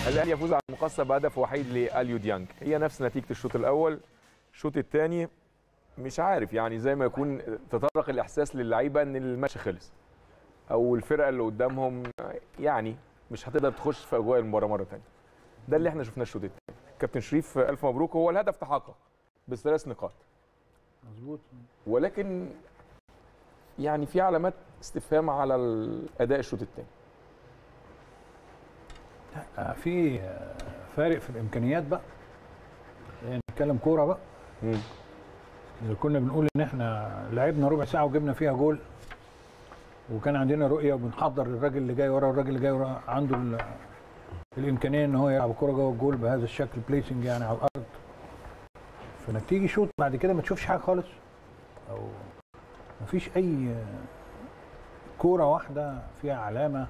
الاهلي يفوز على المقصه بهدف وحيد لاليو ديانج هي نفس نتيجه الشوط الاول الشوط الثاني مش عارف يعني زي ما يكون تطرق الاحساس للعيبه ان الماتش خلص او الفرقه اللي قدامهم يعني مش هتقدر تخش في اجواء المباراه مره ثانيه ده اللي احنا شفناه الشوط الثاني كابتن شريف الف مبروك هو الهدف تحقق بثلاث نقاط مظبوط ولكن يعني في علامات استفهام على الاداء الشوط الثاني آه، في آه، فارق في الامكانيات بقى يعني نتكلم كوره بقى اذا كنا بنقول ان احنا لعبنا ربع ساعه وجبنا فيها جول وكان عندنا رؤيه وبنحضر الراجل اللي جاي ورا الراجل اللي جاي ورا عنده ال- الامكانيه ان هو يلعب الكوره جوه الجول بهذا الشكل بليسنج يعني على الارض فانك تيجي شوط بعد كده ما تشوفش حاجه خالص او ما فيش اي آه، كوره واحده فيها علامه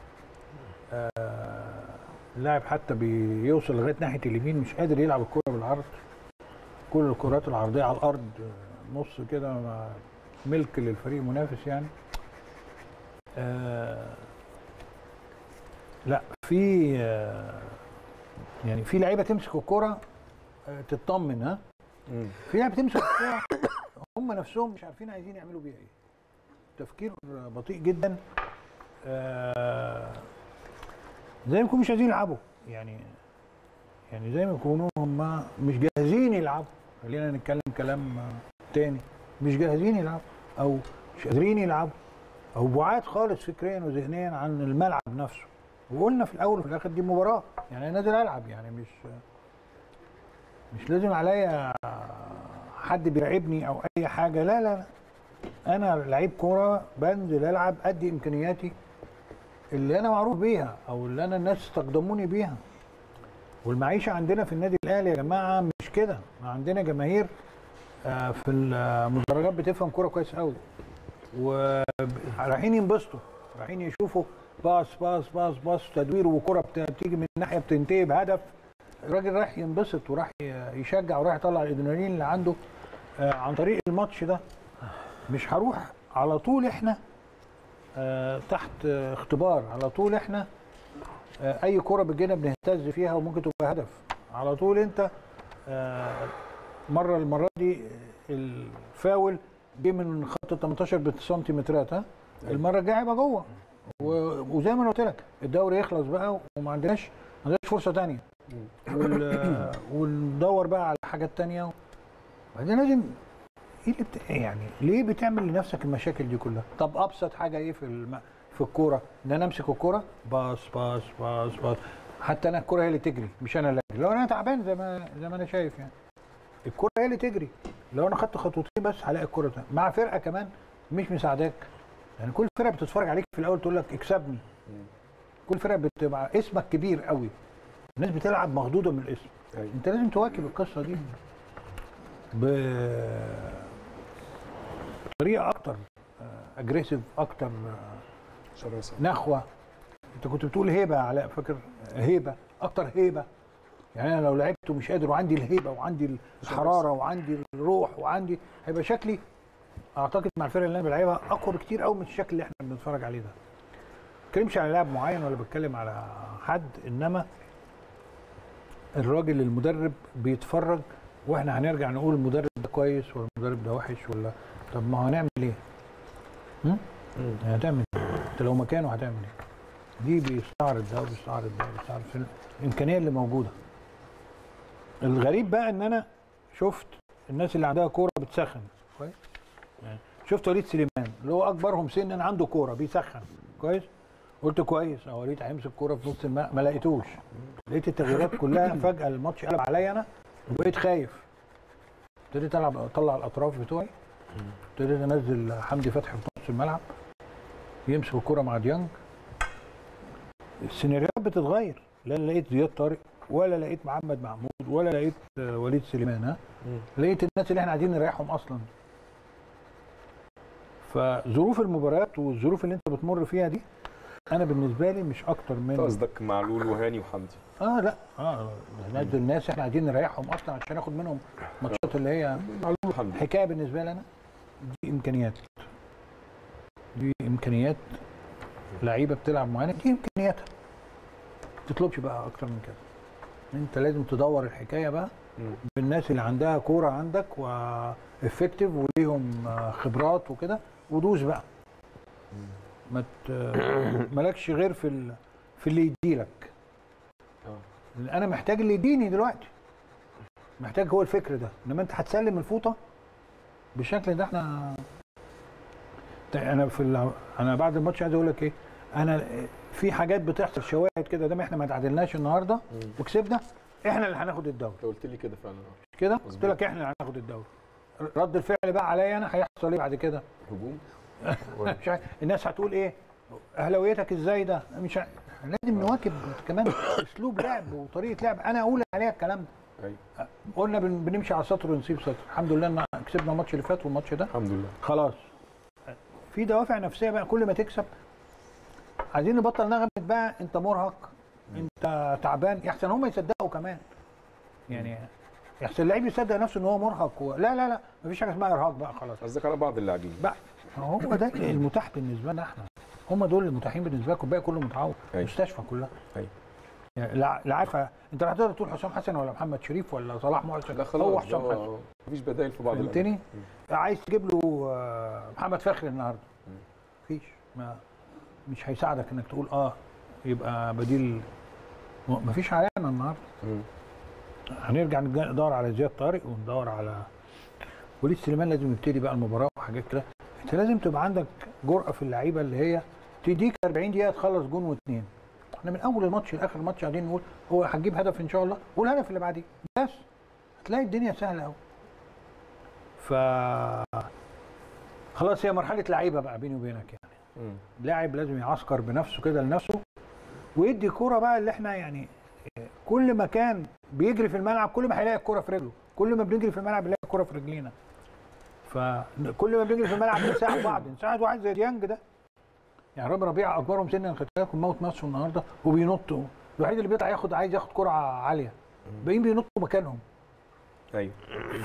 آه، اللاعب حتى بيوصل لغايه ناحيه اليمين مش قادر يلعب الكوره بالعرض كل الكرات العرضيه على الارض آه، نص كده مع- ملك للفريق المنافس يعني آه لا في آه يعني في لعيبه تمسك الكوره آه تطمن ها في لعيبه تمسك الكوره هم نفسهم مش عارفين عايزين يعملوا بيها ايه تفكير بطيء جدا آه زي ما يكونوا مش عايزين يلعبوا يعني يعني زي ما يكونوا هم مش جاهزين يلعبوا خلينا نتكلم كلام آه، تاني مش جاهزين يلعبوا او مش قادرين يلعبوا او بعاد خالص فكريا وذهنيا عن الملعب نفسه وقلنا في الاول وفي الاخر دي مباراه يعني انا نازل العب يعني مش مش لازم عليا حد بيراقبني او اي حاجه لا لا لا انا لعيب كوره بنزل العب ادي امكانياتي اللي انا معروف بيها او اللي انا الناس استقدموني بيها والمعيشه عندنا في النادي الاهلي يا جماعه مش كده عندنا جماهير آه، في المدرجات بتفهم كوره كويس قوي ورايحين ينبسطوا رايحين يشوفوا باص باص باص باص تدوير وكره بت- بتيجي من ناحيه بتنتهي بهدف الراجل رايح ينبسط وراح ي- يشجع وراح يطلع الادرينالين اللي عنده آه، عن طريق الماتش ده مش هروح على طول احنا آه، تحت آه، اختبار على طول احنا آه، اي كره بتجينا بنهتز فيها وممكن تبقى هدف على طول انت آه، مره المره دي الفاول جه من خط ال 18 بسنتيمترات ها المره الجايه هيبقى جوه و- وزي ما انا قلت لك الدوري يخلص بقى وما عندناش ما عندناش فرصه ثانيه وال- وندور بقى على حاجات ثانيه وبعدين لازم ايه اللي بت... يعني ليه بتعمل لنفسك المشاكل دي كلها؟ طب ابسط حاجه ايه في الم... في الكوره؟ ان انا امسك الكوره باص باص باص باص حتى انا الكوره هي اللي تجري مش انا اللي اجري لو انا تعبان زي ما زي ما انا شايف يعني الكوره هي اللي تجري لو انا خدت خطوتين بس هلاقي الكوره تاني. مع فرقه كمان مش مساعداك يعني كل فرقه بتتفرج عليك في الاول تقول لك اكسبني كل فرقه بتبقى اسمك كبير قوي الناس بتلعب مخضوضه من الاسم أيوة. انت لازم تواكب القصه دي ب بطريقه اكتر اجريسيف اكتر آه، شراسه نخوه انت كنت بتقول هيبه يا علاء فاكر هيبه اكتر هيبه يعني انا لو لعبت ومش قادر وعندي الهيبه وعندي الحراره وعندي الروح وعندي هيبقى شكلي اعتقد مع الفرقه اللي انا بلعبها اقوى بكتير قوي من الشكل اللي احنا بنتفرج عليه ده ما بتكلمش على لاعب معين ولا بتكلم على حد انما الراجل المدرب بيتفرج واحنا هنرجع نقول المدرب ده كويس ولا المدرب ده وحش ولا طب ما هو هنعمل ايه؟ هم؟ يعني هتعمل ايه؟ انت لو مكانه هتعمل ايه؟ دي بيستعرض ده وبيستعرض ده وبيستعرض في الامكانيه اللي موجوده. الغريب بقى ان انا شفت الناس اللي عندها كوره بتسخن كويس؟ يعني شفت وليد سليمان اللي هو اكبرهم سنا عنده كوره بيسخن كويس؟ قلت كويس اه وليد هيمسك كوره في نص الماء ما لقيتوش لقيت التغييرات كلها فجاه الماتش قلب عليا انا وبقيت خايف ابتديت العب اطلع الاطراف بتوعي ابتديت انزل حمدي فتحي في نص الملعب يمسك الكرة مع ديانج السيناريوهات بتتغير لا لقيت زياد طارق ولا لقيت محمد محمود ولا لقيت آه، وليد سليمان ها لقيت الناس اللي احنا عايزين نريحهم اصلا فظروف المباريات والظروف اللي انت بتمر فيها دي انا بالنسبه لي مش اكتر من قصدك معلول وهاني وحمدي اه لا اه نادي الناس احنا عايزين نريحهم اصلا عشان ناخد منهم ماتشات اللي هي معلول وحمدي حكايه بالنسبه لي انا دي امكانيات دي امكانيات لعيبه بتلعب معانا دي امكانياتها تطلبش بقى اكتر من كده انت لازم تدور الحكايه بقى مم. بالناس اللي عندها كوره عندك وافكتيف وليهم آه، خبرات وكده ودوس بقى ما ت- مالكش غير في ال... في اللي يديلك آه. انا محتاج اللي يديني دلوقتي محتاج هو الفكر ده انما انت هتسلم الفوطه بالشكل ده احنا طيب انا في ال... انا بعد الماتش عايز اقول لك ايه انا في حاجات بتحصل شواهد كده دام احنا ما تعادلناش النهارده مم. وكسبنا احنا اللي هناخد الدوري انت قلت لي كده فعلا آه. مش كده قلت مظبوط. لك احنا اللي هناخد الدوري رد الفعل بقى عليا انا هيحصل ايه بعد كده هجوم مش عارف الناس هتقول ايه اهلاويتك ازاي ده مش عارف. لازم نواكب كمان اسلوب لعب وطريقه لعب انا اقول عليها الكلام ده ايوه قلنا بن- بنمشي على سطر ونسيب سطر الحمد لله ان كسبنا الماتش اللي فات والماتش ده الحمد لله خلاص في دوافع نفسيه بقى كل ما تكسب عايزين نبطل نغمه بقى انت مرهق انت تعبان يحسن هم يصدقوا كمان يعني يحسن اللعيب يصدق نفسه ان هو مرهق و... لا لا لا مفيش حاجه اسمها ارهاق بقى خلاص قصدك على بعض اللاعبين بقى هو ده المتاح بالنسبه لنا احنا هم دول المتاحين بالنسبه لكم الباقي كله متعوض أيوة. المستشفى كلها أيوة. يعني لا لا عارفه انت لا تقدر تقول حسام حسن ولا محمد شريف ولا صلاح محسن لا خلاص هو ده حسام حسن هو- مفيش بدائل في بعض الأماكن. فهمتني عايز تجيب له آه، محمد فخري النهارده مم. مفيش ما مش هيساعدك انك تقول اه يبقى بديل م- مفيش علامه النهارده مم. هنرجع نج- ندور على زياد طارق وندور على وليد سليمان لازم يبتدي بقى المباراه وحاجات كده انت لازم تبقى عندك جرأه في اللعيبه اللي هي تديك 40 دقيقه تخلص جون واثنين احنا من اول الماتش لاخر الماتش قاعدين نقول هو هتجيب هدف ان شاء الله والهدف اللي بعديه بس هتلاقي الدنيا سهله قوي ف خلاص هي مرحله لعيبه بقى بيني وبينك يعني مم. لاعب لازم يعسكر بنفسه كده لنفسه ويدي كوره بقى اللي احنا يعني كل ما كان بيجري في الملعب كل ما هيلاقي الكوره في رجله كل ما بنجري في الملعب بنلاقي الكوره في رجلينا فكل ما بنجري في الملعب بنساعد بعض نساعد واحد زي ديانج ده يعني رامي ربيعه اكبرهم سنا خدت بالكم موت نفسه النهارده وبينط الوحيد اللي بيطلع ياخد عايز ياخد كره عاليه باقيين بينطوا مكانهم ايوه ف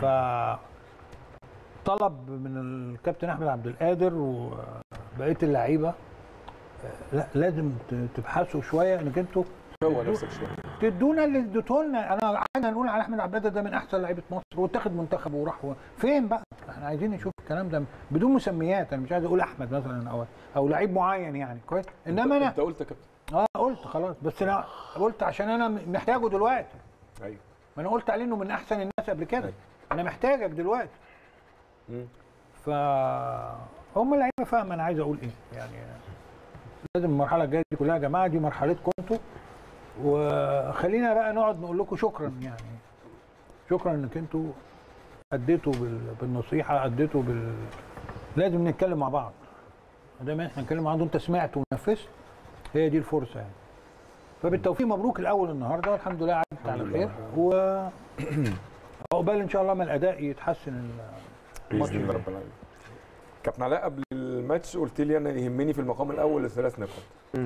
طلب من الكابتن احمد عبد القادر وبقيه اللعيبه لا لازم ت- تبحثوا شويه انك انتوا هو نفسك شويه تدونا اللي اديته لنا انا عايزنا نقول على احمد عبد القادر ده من احسن لعيبه مصر واتخذ منتخب وراح و... فين بقى؟ احنا عايزين نشوف الكلام ده بدون مسميات انا مش عايز اقول احمد مثلا او او لعيب معين يعني كويس انما انا انت قلت يا كابتن اه قلت خلاص بس انا قلت عشان انا محتاجه دلوقتي ايوه ما انا قلت عليه انه من احسن الناس قبل كده أيوة. انا محتاجك دلوقتي مم. ف هم اللعيبه فاهمه انا عايز اقول ايه يعني لازم المرحله الجايه دي كلها يا جماعه دي مرحلتكم انتوا وخلينا بقى نقعد نقول لكم شكرا يعني شكرا انك انتوا اديتوا بال... بالنصيحه اديتوا بال لازم نتكلم مع بعض ما دام احنا نتكلم مع بعض وانت سمعت ونفذت هي دي الفرصه يعني فبالتوفيق مبروك الاول النهارده والحمد لله عدت على الحمد خير لله. و عقبال ان شاء الله ما الاداء يتحسن ال- الماتش باذن الله الجاي. رب العالمين كابتن علاء قبل الماتش قلت لي انا يهمني في المقام الاول الثلاث نقاط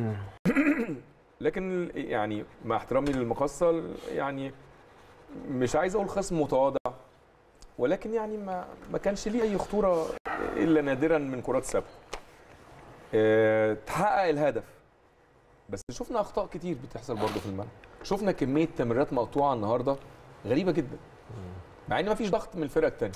لكن يعني مع احترامي للمقصه يعني مش عايز اقول خصم متواضع ولكن يعني ما ما كانش ليه اي خطوره الا نادرا من كرات ثابته اه تحقق الهدف بس شفنا اخطاء كتير بتحصل برضه في الملعب شفنا كميه تمريرات مقطوعه النهارده غريبه جدا مع ان ما فيش ضغط من الفرقه الثانيه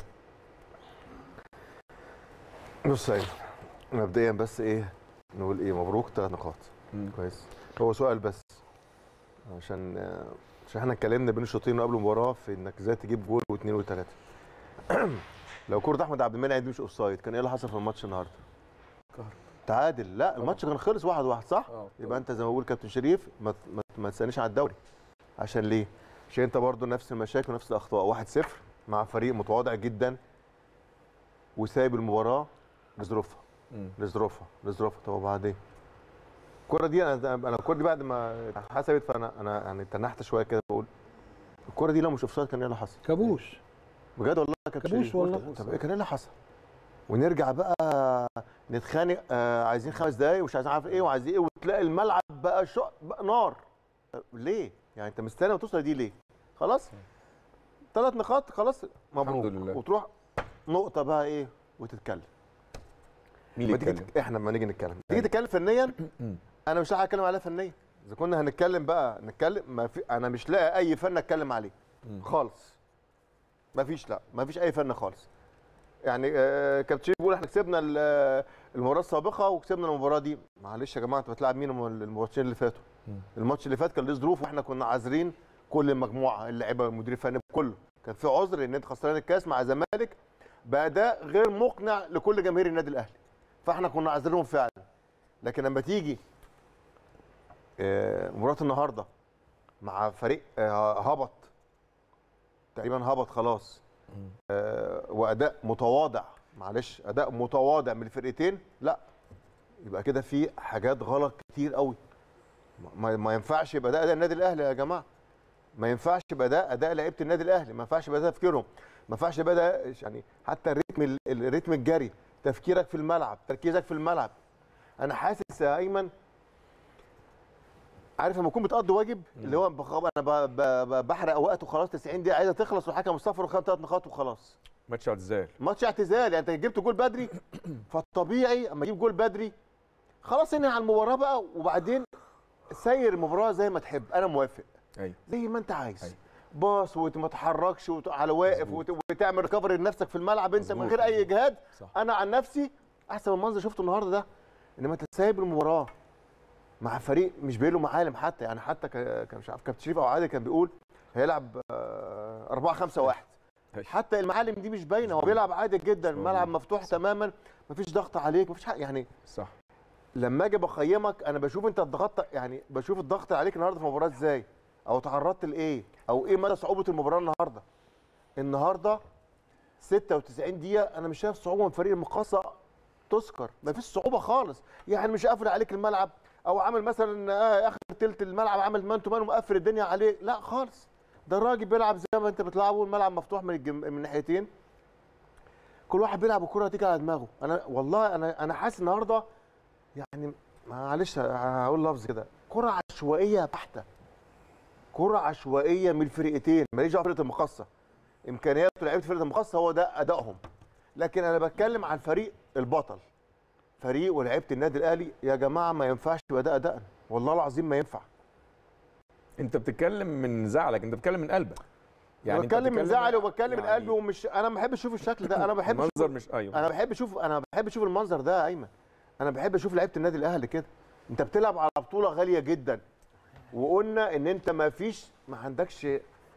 بص يا أيمن، مبدئيا بس ايه نقول ايه مبروك ثلاث نقاط كويس هو سؤال بس عشان آه، عشان احنا اتكلمنا بين الشوطين قبل المباراه في انك ازاي تجيب جول واثنين وثلاثه لو كره احمد عبد المنعم دي مش اوفسايد كان ايه اللي حصل في الماتش النهارده؟ كهربا. تعادل لا الماتش كان خلص واحد واحد صح؟ اه يبقى انت زي ما بقول كابتن شريف ما ما, ما تسالنيش على الدوري عشان ليه؟ عشان انت برضو نفس المشاكل ونفس الاخطاء 1-0 مع فريق متواضع جدا وسايب المباراه لظروفها مم. لظروفها لظروفها طب وبعدين الكره دي انا انا الكره دي بعد ما حسبت فانا انا يعني تنحت شويه كده بقول الكره دي لو مش اوفسايد كان ايه اللي حصل؟ كابوس بجد والله يا كابتن كابوس شريف. والله. طب ايه كان ايه اللي حصل؟ ونرجع بقى نتخانق آه عايزين خمس دقايق ومش عايزين عارف ايه وعايزين ايه وتلاقي الملعب بقى شو بقى نار طب ليه؟ يعني انت مستني وتوصل دي ليه؟ خلاص ثلاث نقاط خلاص مبروك الحمد لله. وتروح نقطه بقى ايه وتتكلم مين لما اللي تيجي يتكلم؟ تك... احنا لما نيجي نتكلم تيجي تتكلم فنيا مم. انا مش هتكلم عليها فنيا اذا كنا هنتكلم بقى نتكلم ما في انا مش لاقي اي فن اتكلم عليه خالص ما فيش لا ما فيش اي فن خالص يعني آه، كابتن شريف بيقول احنا كسبنا ال- آه، المباراه السابقه وكسبنا المباراه دي معلش يا جماعه انت بتلعب مين الم- الماتشين اللي فاتوا الماتش اللي فات كان ليه ظروف واحنا كنا عاذرين كل المجموعه اللعيبه المدير الفني كله كان في عذر ان انت خسران الكاس مع الزمالك باداء غير مقنع لكل جماهير النادي الاهلي فاحنا كنا عاذرينهم فعلا لكن لما تيجي آه، مباراه النهارده مع فريق آه، هبط تقريبا هبط خلاص آه، واداء متواضع معلش اداء متواضع من الفرقتين لا يبقى كده في حاجات غلط كتير قوي ما, ما ينفعش يبقى ده اداء النادي الاهلي يا جماعه ما ينفعش يبقى ده اداء لعيبه النادي الاهلي ما ينفعش يبقى ده تفكيرهم ما ينفعش يبقى ده يعني حتى الريتم ال- الريتم الجري تفكيرك في الملعب تركيزك في الملعب انا حاسس يا ايمن عارف لما تكون بتقضي واجب اللي هو بخ- انا ب- ب- ب- بحرق وقت وخلاص 90 دقيقه عايزه تخلص والحكم الصفر وخد ثلاث نقاط وخلاص ماتش اعتزال ماتش اعتزال يعني انت جبت جول بدري فالطبيعي اما اجيب جول بدري خلاص انهي على المباراه بقى وبعدين سير المباراه زي ما تحب انا موافق ايوه زي ما انت عايز أيوة. باص وما تتحركش وت- على واقف مظبوط. وت- وتعمل ريكفري لنفسك في الملعب انت من مظبوط، غير اي مظبوط. اجهاد صح. انا عن نفسي احسن من المنظر شفته النهارده ده انما انت سايب المباراه مع فريق مش باين له معالم حتى يعني حتى ك- كان مش عارف كابتن شريف او عادل كان بيقول هيلعب 4 5 1 أيوة. حتى المعالم دي مش باينه هو بيلعب عادي جدا مظبوط. الملعب مفتوح تماما مفيش ضغط عليك مفيش حاجه يعني صح لما اجي بقيمك انا بشوف انت ضغطت يعني بشوف الضغط عليك النهارده في المباراه ازاي او تعرضت لايه او ايه مدى صعوبه المباراه النهارده النهارده 96 دقيقه انا مش شايف صعوبه من فريق المقاصه تذكر مفيش صعوبه خالص يعني مش قافل عليك الملعب او عامل مثلا آه اخر تلت الملعب عامل مان تو مان ومقفل الدنيا عليه لا خالص ده الراجل بيلعب زي ما انت بتلعبه الملعب مفتوح من الجم... من الناحيتين كل واحد بيلعب الكره تيجي على دماغه انا والله انا انا حاسس النهارده يعني معلش هقول لفظ كده كره عشوائيه بحته كره عشوائيه من الفرقتين ماليش دعوه بفرقه المقصه امكانيات لعيبه فرقه المقصه هو ده ادائهم لكن انا بتكلم عن فريق البطل فريق ولعيبه النادي الاهلي يا جماعه ما ينفعش يبقى ده ادائنا والله العظيم ما ينفع انت بتتكلم من زعلك انت بتتكلم من قلبك يعني أنت بتكلم من بتتكلم زعلي وبتكلم من يعني قلبي ومش انا ما بحبش اشوف الشكل ده انا بحب أشوف المنظر مش ايوه انا بحب اشوف انا بحب اشوف المنظر ده يا ايمن انا بحب اشوف لعيبه النادي الاهلي كده انت بتلعب على بطوله غاليه جدا وقلنا ان انت ما فيش ما عندكش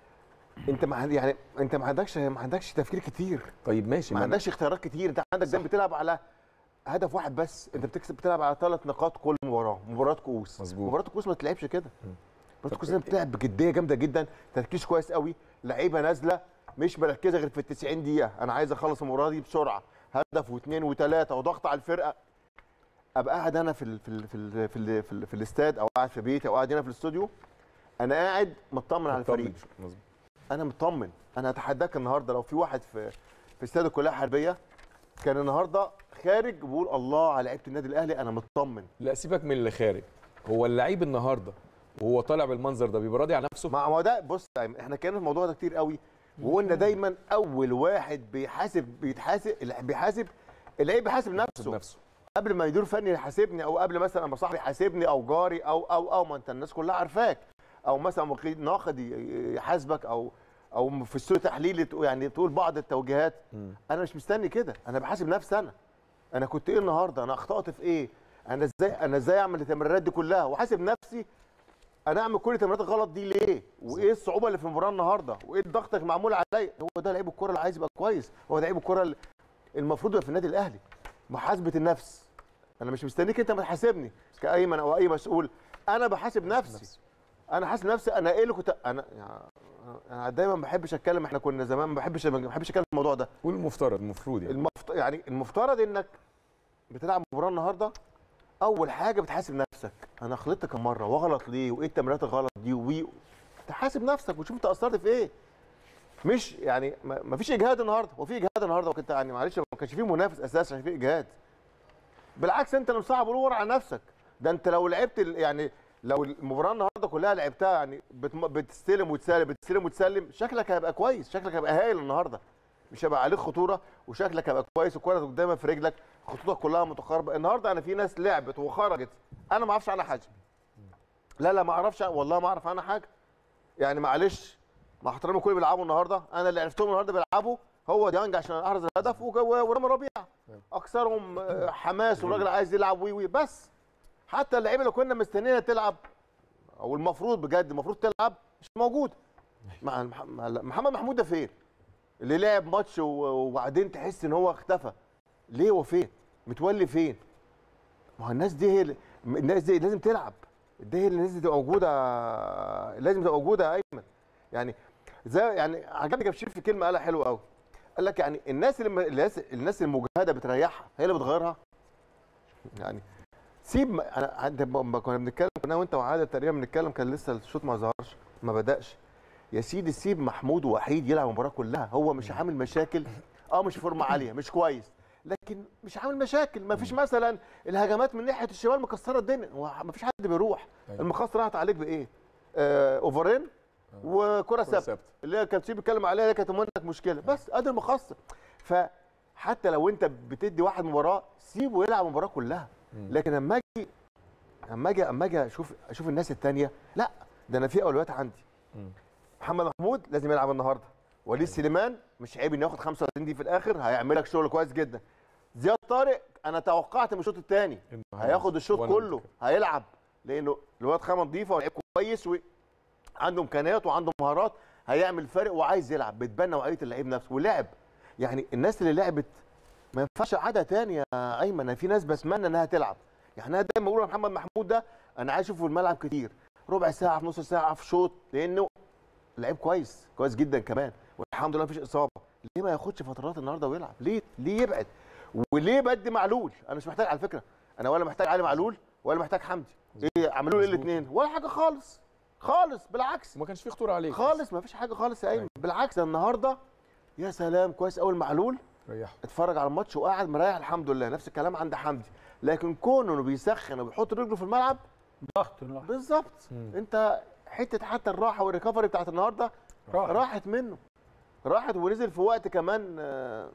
انت ما عند- يعني انت ما عندكش ما عندكش تفكير كتير طيب ماشي ما ما أنا- عندكش اختيارات كتير انت عندك دايما بتلعب على هدف واحد بس انت بتكسب بتلعب على ثلاث نقاط كل مباراه مباراه كؤوس مظبوط. مباراه الكؤوس ما تلعبش كده مباراه الكؤوس طب لازم بتلعب بجديه جامده جدا تركيز كويس قوي لعيبه نازله مش مركزه غير في ال 90 دقيقه انا عايز اخلص المباراه دي بسرعه هدف واثنين وثلاثه وضغط على الفرقه ابقى قاعد انا في ال في ال في ال في, ال في, ال في الاستاد او قاعد في بيتي او قاعد هنا في الاستوديو انا قاعد مطمن على الفريق مظبوط. انا مطمن انا اتحداك النهارده لو في واحد في في استاد الكليه الحربيه كان النهارده خارج بيقول الله على لعيبه النادي الاهلي انا مطمن لا سيبك من اللي خارج هو اللعيب النهارده وهو طالع بالمنظر ده بيبقى راضي على نفسه ما هو ده بص يا أيمن، احنا كان الموضوع ده كتير قوي وقلنا دايما اول واحد بيحاسب بيتحاسب اللي بيحاسب اللعيب بيحاسب نفسه نفسه قبل ما يدير فني يحاسبني او قبل مثلا اما صاحبي يحاسبني او جاري او او او ما انت الناس كلها عارفاك او مثلا مقيد- ناقد ي- يحاسبك او او في السوق تحليلي تقول- يعني تقول بعض التوجيهات انا مش مستني كده انا بحاسب نفسي انا انا كنت ايه النهارده انا اخطات في ايه انا ازاي انا ازاي اعمل التمريرات دي كلها وحاسب نفسي انا اعمل كل التمريرات الغلط دي ليه وايه الصعوبه اللي في المباراه النهارده وايه الضغط اللي معمول عليا هو ده لعيب الكوره اللي عايز يبقى كويس هو ده لعيب الكوره اللي المفروض يبقى في النادي الاهلي محاسبه النفس انا مش مستنيك انت ما تحاسبني كايمن او اي مسؤول انا بحاسب نفسي انا حاسب نفسي انا ايه اللي كنت انا يعني انا دايما ما بحبش اتكلم احنا كنا زمان ما بحبش ما بحبش اتكلم في الموضوع ده قول المفترض المفروض يعني المفت... يعني المفترض انك بتلعب مباراه النهارده اول حاجه بتحاسب نفسك انا غلطت كم مره واغلط ليه وايه التمريرات الغلط دي وي تحاسب نفسك وتشوف انت قصرت في ايه مش يعني ما ما فيش اجهاد النهارده هو في اجهاد النهارده وكنت يعني معلش ما كانش في منافس اساسا عشان في اجهاد بالعكس انت اللي مصعب الامور على نفسك ده انت لو لعبت ال- يعني لو المباراه النهارده كلها لعبتها يعني بتم- بتستلم وتسلم بتستلم وتسلم شكلك هيبقى كويس شكلك هيبقى هايل النهارده مش هيبقى عليك خطوره وشكلك هيبقى كويس والكوره قدامك في رجلك خطوطك كلها متقاربه النهارده انا في ناس لعبت وخرجت انا ما اعرفش عنها حاجه لا لا ما اعرفش والله ما اعرف عنها حاجه يعني معلش مع احترامي كل اللي بيلعبوا النهارده انا اللي عرفتهم النهارده بيلعبوا هو ديانج عشان احرز الهدف وج- ورامي ربيعه اكثرهم آه، حماس والراجل عايز يلعب وي وي بس حتى اللعيبه اللي كنا مستنيينها تلعب او المفروض بجد المفروض تلعب مش موجود مع المح- مع- محمد محمود ده فين؟ اللي لعب ماتش و- وبعدين تحس ان هو اختفى ليه هو فين؟ متولي فين؟ ما هو الناس دي هي اللي- الناس دي لازم تلعب دي هي اللي لازم تبقى موجوده لازم تبقى موجوده يا ايمن يعني زي يعني عجبني كابتن شريف في كلمه قالها حلوه قوي قال لك يعني الناس اللي الناس الناس المجهده بتريحها هي اللي بتغيرها يعني سيب ما- انا عند- لما كنا بنتكلم كنا وانت وعادل تقريبا بنتكلم كان لسه الشوط ما ظهرش ما بداش يا سيدي سيب محمود ووحيد يلعب المباراه كلها هو مش عامل مشاكل اه مش فورمه عاليه مش كويس لكن مش عامل مشاكل ما فيش مثلا الهجمات من ناحيه الشمال مكسره الدنيا هو ما فيش حد بيروح أيوة. المخاص راحت عليك بايه آه اوفرين وكره كرة ثابته ثابتة. اللي هي كانت شيء بيتكلم عليها اللي كانت عندك مشكله بس ادي المخصص فحتى لو انت بتدي واحد مباراه سيبه يلعب المباراه كلها لكن اما اجي اما اجي اما اجي اشوف اشوف الناس الثانيه لا ده انا في اولويات عندي مم. محمد محمود لازم يلعب النهارده وليد سليمان مش عيب انه ياخد 35 دي في الاخر هيعمل لك شغل كويس جدا زياد طارق انا توقعت من الشوط الثاني إنه هياخد الشوط وأنا كله قلت هيلعب لانه الواد خامه نظيفه ولعيب كويس وعنده امكانيات وعنده مهارات هيعمل فرق وعايز يلعب بتبان نوعيه اللعيب نفسه ولعب يعني الناس اللي لعبت ما ينفعش عادة تاني يا ايمن أنا في ناس بتمنى انها تلعب يعني انا دايما بقول محمد محمود ده انا عايز اشوفه في الملعب كتير ربع ساعه في نص ساعه في شوط لانه لعيب كويس كويس جدا كمان والحمد لله مفيش اصابه ليه ما ياخدش فترات النهارده ويلعب ليه ليه يبعد وليه بدي معلول انا مش محتاج على فكره انا ولا محتاج علي معلول ولا محتاج حمدي ايه عملوا ايه مظبوط. الاثنين ولا حاجه خالص خالص بالعكس وما كانش في خطوره عليك خالص ما فيش حاجه خالص يا ايمن أيوة. بالعكس ده النهارده يا سلام كويس قوي المعلول ريحه اتفرج على الماتش وقاعد مريح الحمد لله نفس الكلام عند حمدي لكن كونه انه بيسخن وبيحط رجله في الملعب ضغط النهارده. بالظبط مم. انت حته حتى الراحه والريكفري بتاعت النهارده راحت. راحت منه راحت ونزل في وقت كمان آه،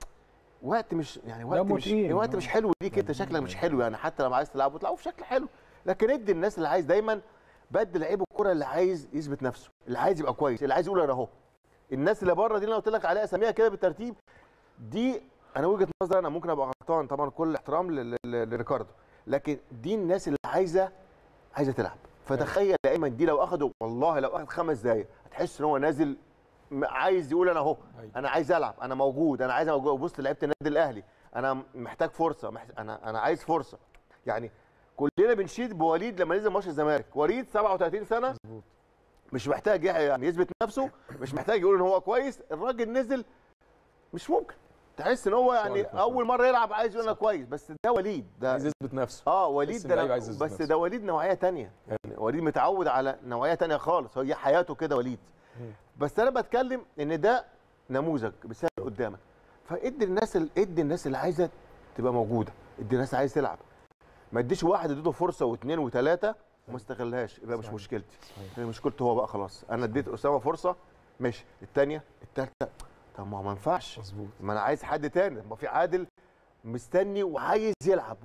وقت مش يعني وقت دمه مش تقيل. وقت مش حلو ليك انت شكلك مش حلو يعني حتى لما عايز تلعبه تلعبه بشكل حلو لكن ادي الناس اللي عايز دايما بدي لعيب الكره اللي عايز يثبت نفسه اللي عايز يبقى كويس اللي عايز يقول انا اهو الناس اللي بره دي اللي انا قلت لك عليها اساميها كده بالترتيب دي انا وجهه نظري انا ممكن ابقى غلطان طبعا كل الاحترام لل- لل- لريكاردو لكن دي الناس اللي عايزه عايزه تلعب فتخيل يا ايمن دي لو اخدوا والله لو اخد خمس دقايق هتحس ان هو نازل م- عايز يقول انا اهو أيوة. انا عايز العب انا موجود انا عايز موجود بص لعيبه النادي الاهلي انا محتاج فرصه محت... انا انا عايز فرصه يعني كلنا بنشيد بوليد لما نزل ماتش الزمالك وليد 37 سنه مظبوط مش محتاج يعني يثبت نفسه مش محتاج يقول ان هو كويس الراجل نزل مش ممكن تحس ان هو يعني صالح اول مره يلعب عايز يقول انا كويس بس ده وليد ده عايز يثبت نفسه اه وليد بس ده اللعيب لا- عايز يثبت بس نفسه. ده وليد نوعيه تانية يعني وليد متعود على نوعيه تانية خالص هي حياته كده وليد بس انا بتكلم ان ده نموذج مثال قدامك فادي الناس ال- ادي الناس اللي عايزه تبقى موجوده ادي الناس اللي عايز تلعب ما اديش واحد اديته فرصه واثنين وثلاثه وما استغلهاش يبقى مش صحيح. مشكلتي صحيح. هي مشكلته هو بقى خلاص انا اديت اسامه فرصه ماشي الثانيه الثالثه طب ما هو ما ينفعش مظبوط ما انا عايز حد تاني ما في عادل مستني وعايز يلعب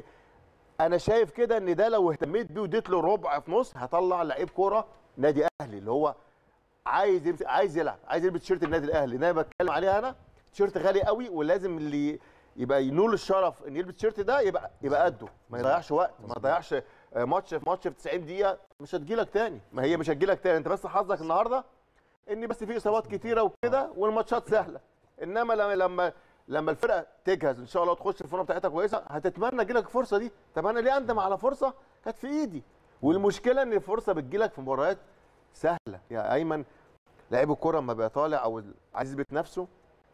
وانا شايف كده ان ده لو اهتميت بيه واديت له ربع في نص هطلع لعيب كوره نادي اهلي اللي هو عايز يمسك عايز يلعب عايز يلبس تيشيرت النادي الاهلي اللي انا بتكلم عليها انا تيشيرت غالي قوي ولازم اللي يبقى ينول الشرف ان يلبس التيشيرت ده يبقى يبقى قده ما يضيعش وقت ما يضيعش آه، ماتش في ماتش في 90 دقيقه مش هتجيلك تاني ما هي مش هتجيلك تاني انت بس حظك النهارده ان بس في اصابات كتيره وكده والماتشات سهله انما لما لما لما الفرقه تجهز ان شاء الله وتخش الفورمه بتاعتها كويسه هتتمنى تجيلك الفرصه دي طب انا ليه اندم على فرصه كانت في ايدي والمشكله ان الفرصه بتجيلك في مباريات سهله يا ايمن لعيب الكوره لما بيبقى طالع او عايز يثبت نفسه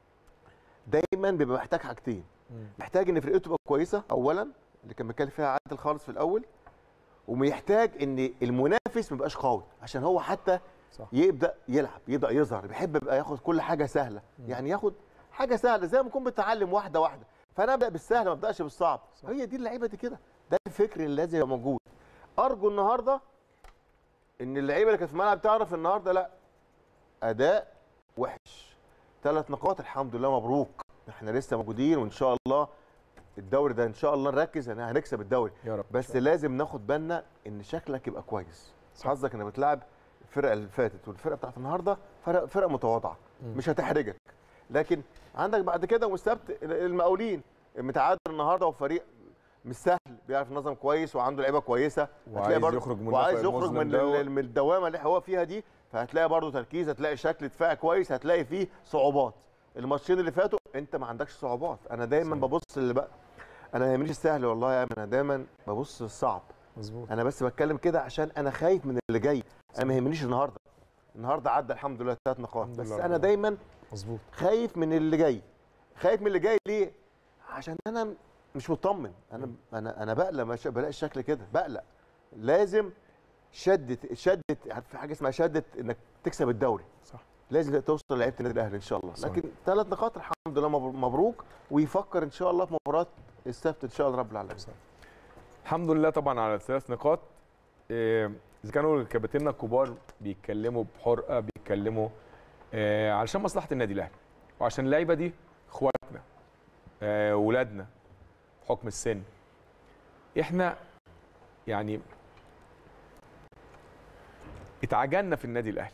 دايما بيبقى محتاج حاجتين محتاج ان فرقته تبقى كويسه اولا اللي كان بيتكلم فيها عادل خالص في الاول ومحتاج ان المنافس ما يبقاش قوي عشان هو حتى صح. يبدا يلعب يبدا يظهر بيحب يبقى ياخد كل حاجه سهله يعني ياخد حاجه سهله زي ما يكون بتتعلم واحده واحده فانا ابدا بالسهل ما ابداش بالصعب صح. هي دي اللعيبه دي كده ده الفكر اللي لازم يبقى موجود ارجو النهارده ان اللعيبه اللي كانت في الملعب تعرف النهارده لا اداء وحش ثلاث نقاط الحمد لله مبروك احنا لسه موجودين وان شاء الله الدوري ده ان شاء الله نركز ان هنكسب الدوري يا رب بس لازم ناخد بالنا ان شكلك يبقى كويس حظك انك بتلعب الفرقه اللي فاتت والفرقه بتاعت النهارده فرق فرقه متواضعه مش هتحرجك لكن عندك بعد كده والسبت المقاولين متعادل النهارده وفريق مش سهل بيعرف ينظم كويس وعنده لعيبه كويسه هتلاقي وعايز برضه- يخرج من وعايز النفق يخرج من المظلم دوت. ال- من الدوامه اللي هو فيها دي فهتلاقي برضه تركيز هتلاقي شكل دفاع كويس هتلاقي فيه صعوبات الماتشين اللي فاتوا انت ما عندكش صعوبات انا دايما صحيح. ببص اللي بقى انا ما يهمنيش السهل والله يا أيمن، انا دايما ببص الصعب مظبوط انا بس بتكلم كده عشان انا خايف من اللي جاي انا ما يهمنيش النهارده النهارده عدى الحمد لله ثلاث نقاط الحمد بس لله انا رب العالمين. دايما مظبوط خايف من اللي جاي خايف من اللي جاي ليه عشان انا مش مطمن انا انا انا بقلق ما ش- بلاقي الشكل كده بقلق لازم شدت شدت في حاجه اسمها شدت انك تكسب الدوري صح لازم توصل لعيبه النادي الاهلي ان شاء الله صحيح. لكن ثلاث نقاط الحمد لله مبر- مبروك ويفكر ان شاء الله في مباراه السبت ان شاء الله رب العالمين الحمد لله طبعا على الثلاث نقاط إيه، اذا كانوا كباتننا الكبار بيتكلموا بحرقه بيتكلموا آه، علشان مصلحه النادي الاهلي وعشان اللعيبه دي اخواتنا آه، ولادنا بحكم السن احنا يعني اتعجلنا في النادي الاهلي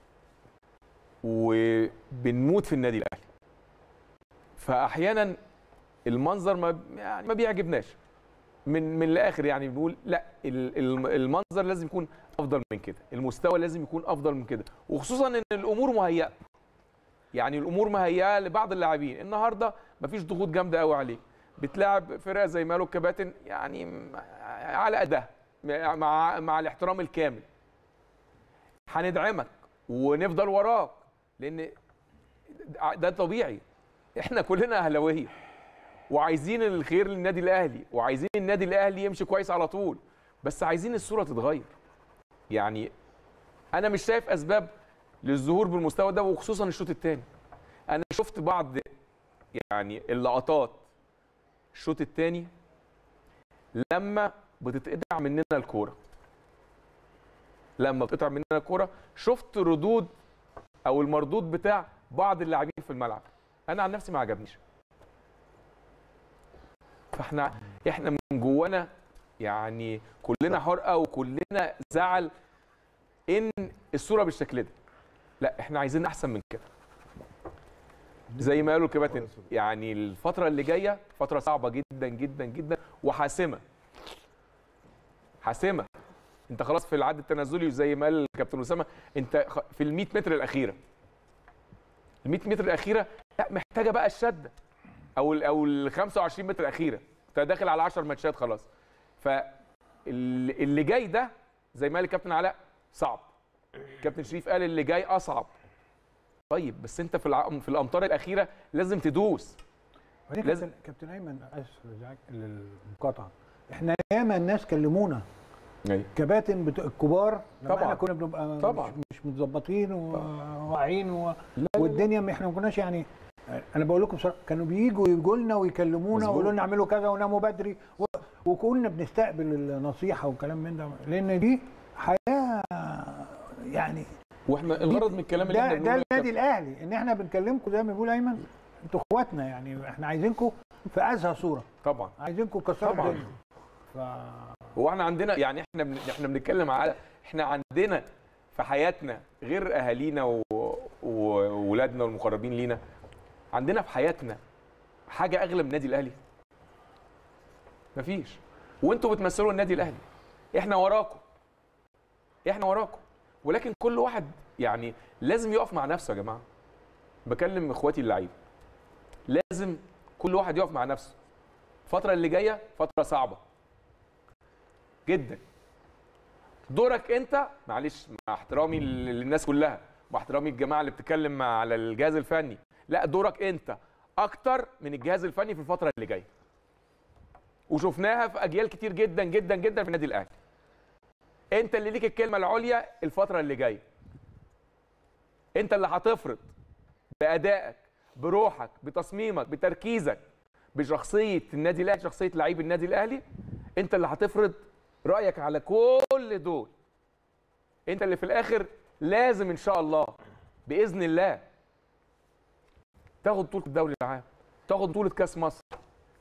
وبنموت في النادي الاهلي فاحيانا المنظر ما يعني ما بيعجبناش من من الاخر يعني بنقول لا ال- ال- المنظر لازم يكون افضل من كده المستوى لازم يكون افضل من كده وخصوصا ان الامور مهيئه يعني الامور مهيئه لبعض اللاعبين النهارده مفيش ضغوط جامده قوي عليك بتلاعب فرقه زي مالو الكباتن يعني م- على اداء مع مع الاحترام الكامل هندعمك ونفضل وراك لان ده طبيعي احنا كلنا اهلاويه وعايزين الخير للنادي الاهلي وعايزين النادي الاهلي يمشي كويس على طول بس عايزين الصوره تتغير يعني انا مش شايف اسباب للظهور بالمستوى ده وخصوصا الشوط الثاني انا شفت بعض يعني اللقطات الشوط الثاني لما بتتقطع مننا الكوره لما بتقطع مننا الكوره شفت ردود او المردود بتاع بعض اللاعبين في الملعب انا عن نفسي ما عجبنيش فاحنا احنا من جوانا يعني كلنا حرقه وكلنا زعل ان الصوره بالشكل ده لا احنا عايزين احسن من كده زي ما قالوا الكباتن يعني الفتره اللي جايه فتره صعبه جدا جدا جدا وحاسمه حاسمه انت خلاص في العد التنازلي زي ما قال الكابتن اسامه انت خ- في ال 100 متر الاخيره ال 100 متر الاخيره لا محتاجه بقى الشده او ال او ال 25 متر الاخيره انت داخل على 10 ماتشات خلاص فاللي جاي ده زي ما قال الكابتن علاء صعب كابتن شريف قال اللي جاي اصعب طيب بس انت في الع- في الامتار الاخيره لازم تدوس بعدين لازم- كابتن كابتن ايمن اسف لإزعاج- للمقاطعه احنا ياما الناس كلمونا ايوه كباتن بتوع الكبار لما طبعاً. احنا كنا بنبقى طبعاً. مش, مش متظبطين وواعيين و... لا، لا، لا. والدنيا ما احنا ما كناش يعني انا بقول لكم بصراحه كانوا بييجوا يجوا لنا ويكلمونا مظبوط. ويقولوا لنا اعملوا كذا وناموا بدري و... وكنا بنستقبل النصيحه والكلام من ده لان دي حياه يعني واحنا الغرض من الكلام اللي ده احنا ده بنقوله النادي الاهلي ان احنا بنكلمكم زي ما بيقول ايمن انتوا اخواتنا يعني احنا عايزينكم في ازهى صوره طبعا عايزينكم تكسروا طبعاً. الدنيا ف هو احنا عندنا يعني احنا بن... احنا بنتكلم على احنا عندنا في حياتنا غير اهالينا و- وولادنا والمقربين لينا عندنا في حياتنا حاجه اغلى من النادي الاهلي مفيش وانتوا بتمثلوا النادي الاهلي احنا وراكم احنا وراكم ولكن كل واحد يعني لازم يقف مع نفسه يا جماعه بكلم اخواتي اللعيبه لازم كل واحد يقف مع نفسه الفتره اللي جايه فتره صعبه جدا دورك انت معلش مع احترامي لل- للناس كلها مع احترامي الجماعه اللي بتتكلم مع- على الجهاز الفني لا دورك انت اكتر من الجهاز الفني في الفتره اللي جايه وشفناها في اجيال كتير جدا جدا جدا في النادي الاهلي انت اللي ليك الكلمه العليا الفتره اللي جايه انت اللي هتفرض بادائك بروحك بتصميمك بتركيزك بشخصيه النادي الاهلي شخصيه لعيب النادي الاهلي انت اللي هتفرض رايك على كل دول انت اللي في الاخر لازم ان شاء الله باذن الله تاخد بطوله الدوري العام تاخد بطوله كاس مصر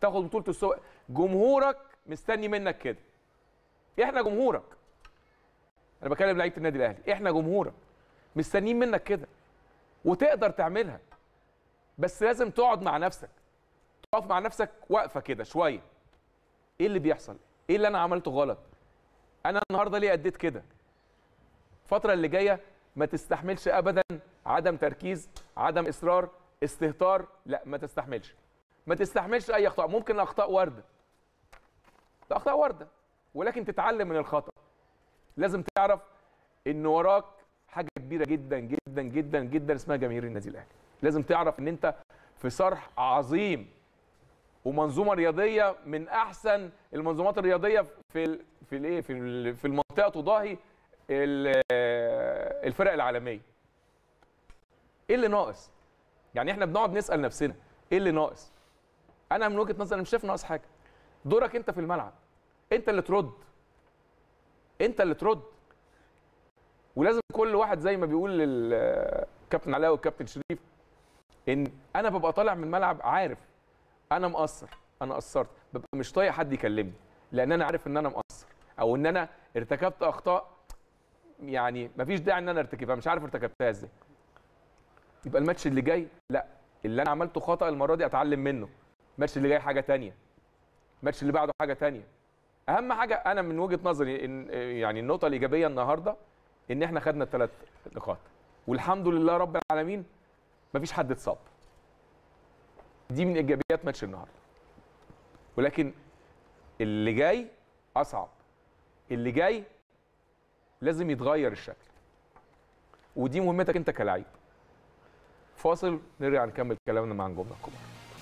تاخد بطوله السوق جمهورك مستني منك كده احنا جمهورك انا بكلم لعيبه النادي الاهلي احنا جمهورك مستنيين منك كده وتقدر تعملها بس لازم تقعد مع نفسك تقف مع نفسك وقفه كده شويه ايه اللي بيحصل ايه اللي انا عملته غلط انا النهارده ليه اديت كده الفتره اللي جايه ما تستحملش ابدا عدم تركيز عدم اصرار استهتار لا ما تستحملش ما تستحملش اي اخطاء ممكن الاخطاء وارده الاخطاء وارده ولكن تتعلم من الخطا لازم تعرف ان وراك حاجه كبيره جدا جدا جدا جدا اسمها جماهير النادي الاهلي لازم تعرف ان انت في صرح عظيم ومنظومه رياضيه من احسن المنظومات الرياضيه في ال في الايه في ال- في المنطقه تضاهي ال- الفرق العالميه ايه اللي ناقص يعني احنا بنقعد نسال نفسنا ايه اللي ناقص انا من وجهه نظري مش شايف ناقص حاجه دورك انت في الملعب انت اللي ترد انت اللي ترد ولازم كل واحد زي ما بيقول الكابتن علاء والكابتن شريف ان انا ببقى طالع من الملعب عارف انا مقصر انا قصرت ببقى مش طايق حد يكلمني لان انا عارف ان انا مقصر او ان انا ارتكبت اخطاء يعني مفيش داعي ان انا ارتكبها مش عارف ارتكبتها ازاي يبقى الماتش اللي جاي لا اللي انا عملته خطا المره دي اتعلم منه الماتش اللي جاي حاجه تانية الماتش اللي بعده حاجه تانية اهم حاجه انا من وجهه نظري ان يعني النقطه الايجابيه النهارده ان احنا خدنا الثلاث نقاط والحمد لله رب العالمين مفيش حد اتصاب دي من ايجابيات ماتش النهارده ولكن اللي جاي اصعب اللي جاي لازم يتغير الشكل ودي مهمتك انت كلاعب فاصل نرجع نكمل كلامنا مع نجومنا الكبار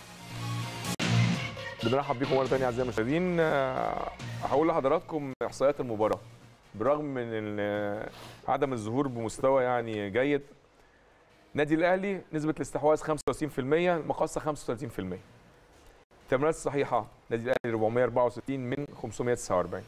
بنرحب بيكم مره ثانيه اعزائي المشاهدين آه، هقول لحضراتكم احصائيات المباراه برغم من إن عدم الظهور بمستوى يعني جيد نادي الاهلي نسبه الاستحواذ 65% المقاصه 35% التمريرات الصحيحه نادي الاهلي 464 من 549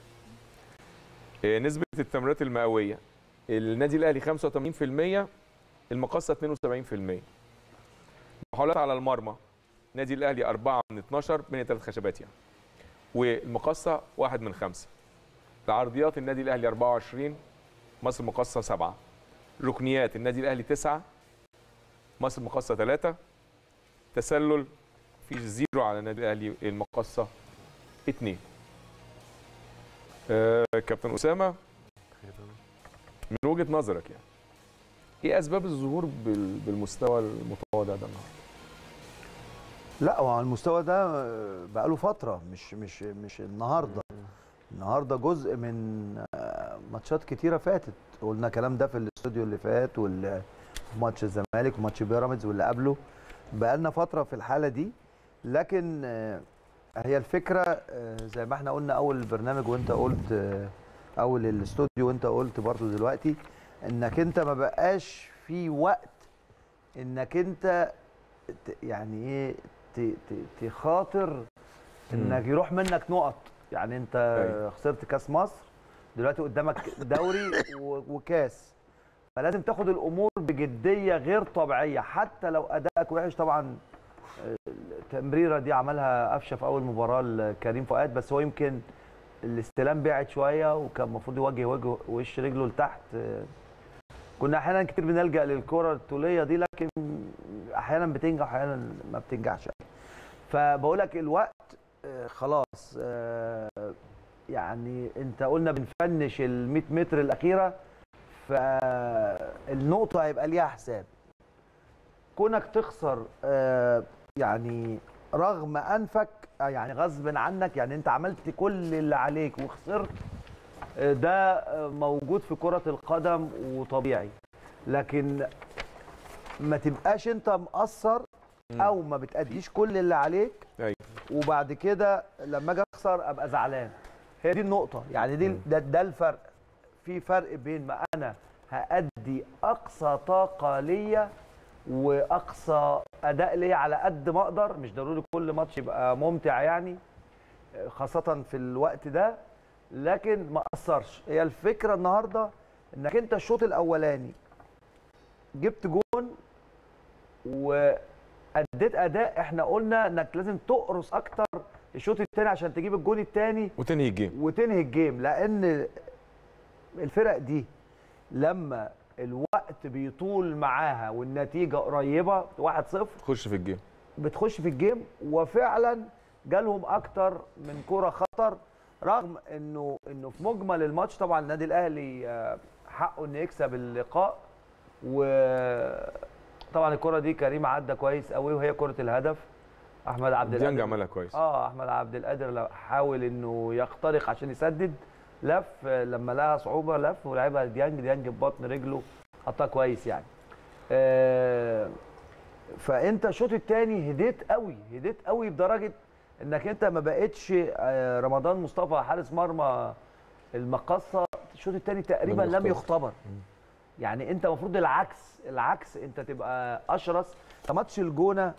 آه، نسبه التمريرات المئويه النادي الاهلي 85% المقاصه 72% محاولات على المرمى نادي الاهلي 4 من 12 بين ثلاث خشبات يعني والمقاصه 1 من 5 العرضيات النادي الاهلي 24 مصر مقاصه 7 ركنيات النادي الاهلي 9 مصر مقاصه 3 تسلل في زيرو على النادي الاهلي المقاصه 2 آه كابتن اسامه من وجهه نظرك يعني ايه اسباب الظهور بال- بالمستوى المتواضع ده النهارده؟ لا هو على المستوى ده آه، بقاله فتره مش مش مش النهارده النهارده جزء من آه، ماتشات كتيره فاتت قلنا الكلام ده في الاستوديو اللي فات وال ماتش الزمالك وماتش بيراميدز واللي قبله بقالنا فتره في الحاله دي لكن آه، هي الفكره آه، زي ما احنا قلنا اول البرنامج وانت قلت آه، اول الاستوديو وانت قلت برضو دلوقتي انك انت ما بقاش في وقت انك انت ت- يعني ايه ت- ت- تخاطر انك يروح منك نقط يعني انت أيوة. خسرت كاس مصر دلوقتي قدامك دوري و- وكاس فلازم تاخد الامور بجديه غير طبيعيه حتى لو ادائك وحش طبعا آه، التمريره دي عملها قفشه في اول مباراه لكريم فؤاد بس هو يمكن الاستلام بعد شويه وكان المفروض يوجه وجه وش رجله لتحت آه، كنا احيانا كتير بنلجا للكره الطوليه دي لكن احيانا بتنجح واحيانا ما بتنجحش فبقول لك الوقت آه، خلاص آه، يعني انت قلنا بنفنش ال 100 متر الاخيره فالنقطه هيبقى ليها حساب كونك تخسر آه، يعني رغم انفك آه، يعني غصب عنك يعني انت عملت كل اللي عليك وخسرت آه، ده آه، موجود في كره القدم وطبيعي لكن ما تبقاش انت مقصر مم. او ما بتأديش كل اللي عليك أيوة. وبعد كده لما اجي اخسر ابقى زعلان هي دي النقطه يعني دي مم. ده, ده الفرق في فرق بين ما انا هأدي اقصى طاقه ليا واقصى اداء ليا على قد ما اقدر مش ضروري كل ماتش يبقى ممتع يعني خاصه في الوقت ده لكن ما اثرش هي الفكره النهارده انك انت الشوط الاولاني جبت جون اديت اداء احنا قلنا انك لازم تقرص اكتر الشوط الثاني عشان تجيب الجون الثاني وتنهي الجيم وتنهي الجيم لان الفرق دي لما الوقت بيطول معاها والنتيجه قريبه 1-0 خش في الجيم بتخش في الجيم وفعلا جالهم اكتر من كرة خطر رغم انه انه في مجمل الماتش طبعا النادي الاهلي آه، حقه انه يكسب اللقاء وطبعا الكرة دي كريم عدى كويس قوي وهي كرة الهدف احمد عبد ديانج القادر عملها كويس اه احمد عبد القادر لو حاول انه يخترق عشان يسدد لف آه، لما لقى صعوبه لف ولعبها ديانج ديانج ببطن رجله حطها كويس يعني آه فانت الشوط الثاني هديت قوي هديت قوي بدرجه انك انت ما بقتش آه، رمضان مصطفى حارس مرمى المقصه الشوط الثاني تقريبا لم لم يختبر. يختبر يعني انت المفروض العكس العكس انت تبقى اشرس فماتش الجونه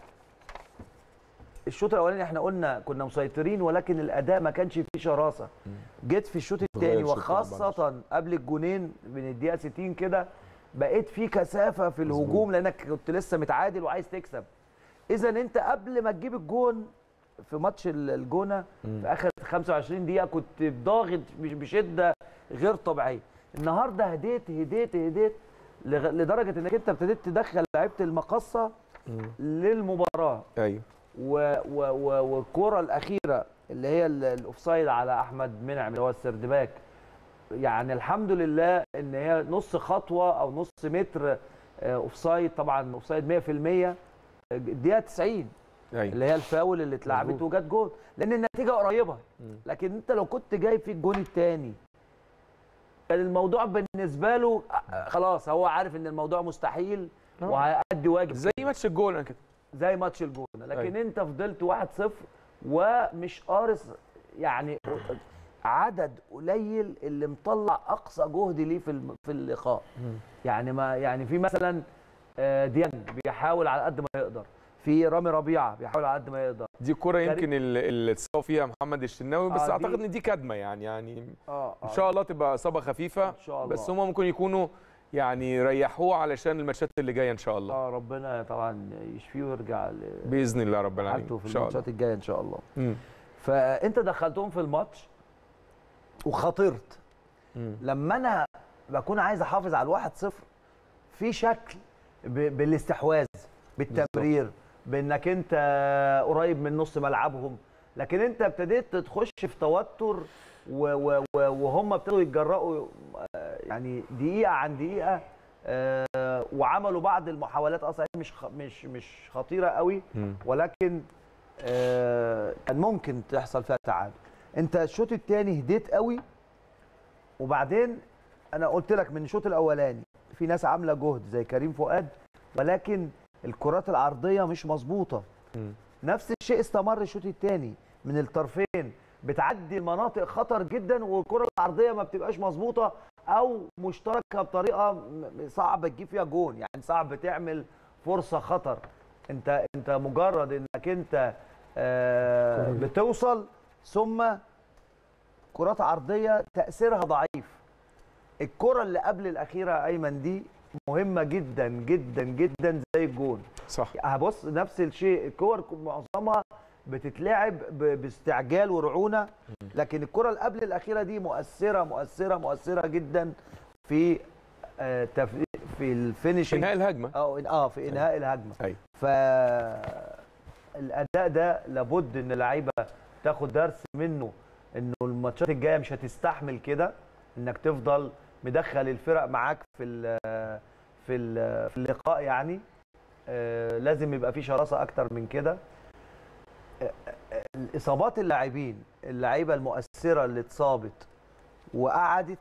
الشوط الاولاني احنا قلنا كنا مسيطرين ولكن الاداء ما كانش فيه شراسه جيت في الشوط الثاني الشوط الأربعة وخاصه قبل الجونين من الدقيقه 60 كده بقيت في كثافه في الهجوم لانك كنت لسه متعادل وعايز تكسب اذا انت قبل ما تجيب الجون في ماتش ال- الجونه في اخر 25 دقيقه كنت ضاغط بش- بشده غير طبيعيه النهارده هديت هديت هديت لغ- لدرجه انك انت ابتديت تدخل لعيبه المقصه للمباراه ايوه و- و- و- والكره الاخيره اللي هي ال- الاوفسايد على احمد منعم اللي هو السردباك يعني الحمد لله ان هي نص خطوه او نص متر آه، اوفسايد طبعا اوفسايد 100% الدقيقه 90 ايوه اللي هي الفاول اللي اتلعبت وجت جول لان النتيجه قريبه لكن انت لو كنت جايب في الجون الثاني كان الموضوع بالنسبه له آه، خلاص هو عارف ان الموضوع مستحيل وهيأدي واجب زي ماتش الجول كده زي ماتش الجونه لكن أيوة. انت فضلت 1-0 ومش قارص يعني عدد قليل اللي مطلع اقصى جهد ليه في الم- في اللقاء يعني ما يعني في مثلا آه، ديانج بيحاول على قد ما يقدر في رامي ربيعه بيحاول على قد ما يقدر دي الكرة كريم- يمكن اللي اللي اتصاب فيها محمد الشناوي بس آه، دي- اعتقد ان دي كدمه يعني يعني اه ان شاء الله تبقى اصابه خفيفه ان شاء الله بس هم ممكن يكونوا يعني ريحوه علشان الماتشات اللي جايه ان شاء الله اه ربنا طبعا يشفيه ويرجع باذن الله رب العالمين لحالته في ان شاء الله الماتشات الجايه ان شاء الله مم. فانت دخلتهم في الماتش وخاطرت مم. لما انا بكون عايز احافظ على الواحد صفر في شكل ب- بالاستحواذ بالتمرير بانك انت قريب من نص ملعبهم لكن انت ابتديت تخش في توتر و- و- و- وهم ابتدوا يتجرأوا آه، يعني دقيقه عن دقيقه آه، وعملوا بعض المحاولات اصلا هي مش خ- مش مش خطيره قوي مم. ولكن آه، كان ممكن تحصل فيها تعادل انت الشوط الثاني هديت قوي وبعدين انا قلت لك من الشوط الاولاني في ناس عامله جهد زي كريم فؤاد ولكن الكرات العرضيه مش مظبوطه مم. نفس الشيء استمر الشوط الثاني من الطرفين بتعدي مناطق خطر جدا والكره العرضيه ما بتبقاش مظبوطه او مشتركه بطريقه م- صعب تجيب فيها جون يعني صعب تعمل فرصه خطر انت انت مجرد انك انت آه بتوصل ثم كرات عرضيه تاثيرها ضعيف الكره اللي قبل الاخيره ايمن دي مهمه جدا جدا جدا زي الجون صح هبص نفس الشيء الكور معظمها بتتلعب ب- باستعجال ورعونه لكن الكره اللي قبل الاخيره دي مؤثره مؤثره مؤثره جدا في آه، تف... في الفينشنج انهاء الهجمه اه اه في انهاء الهجمه ايوه ف الاداء ده لابد ان اللعيبه تاخد درس منه انه الماتشات الجايه مش هتستحمل كده انك تفضل مدخل الفرق معاك في ال في ال في اللقاء يعني آه، لازم يبقى في شراسه اكتر من كده آه، آه، الاصابات اللاعبين اللعيبه المؤثره اللي اتصابت وقعدت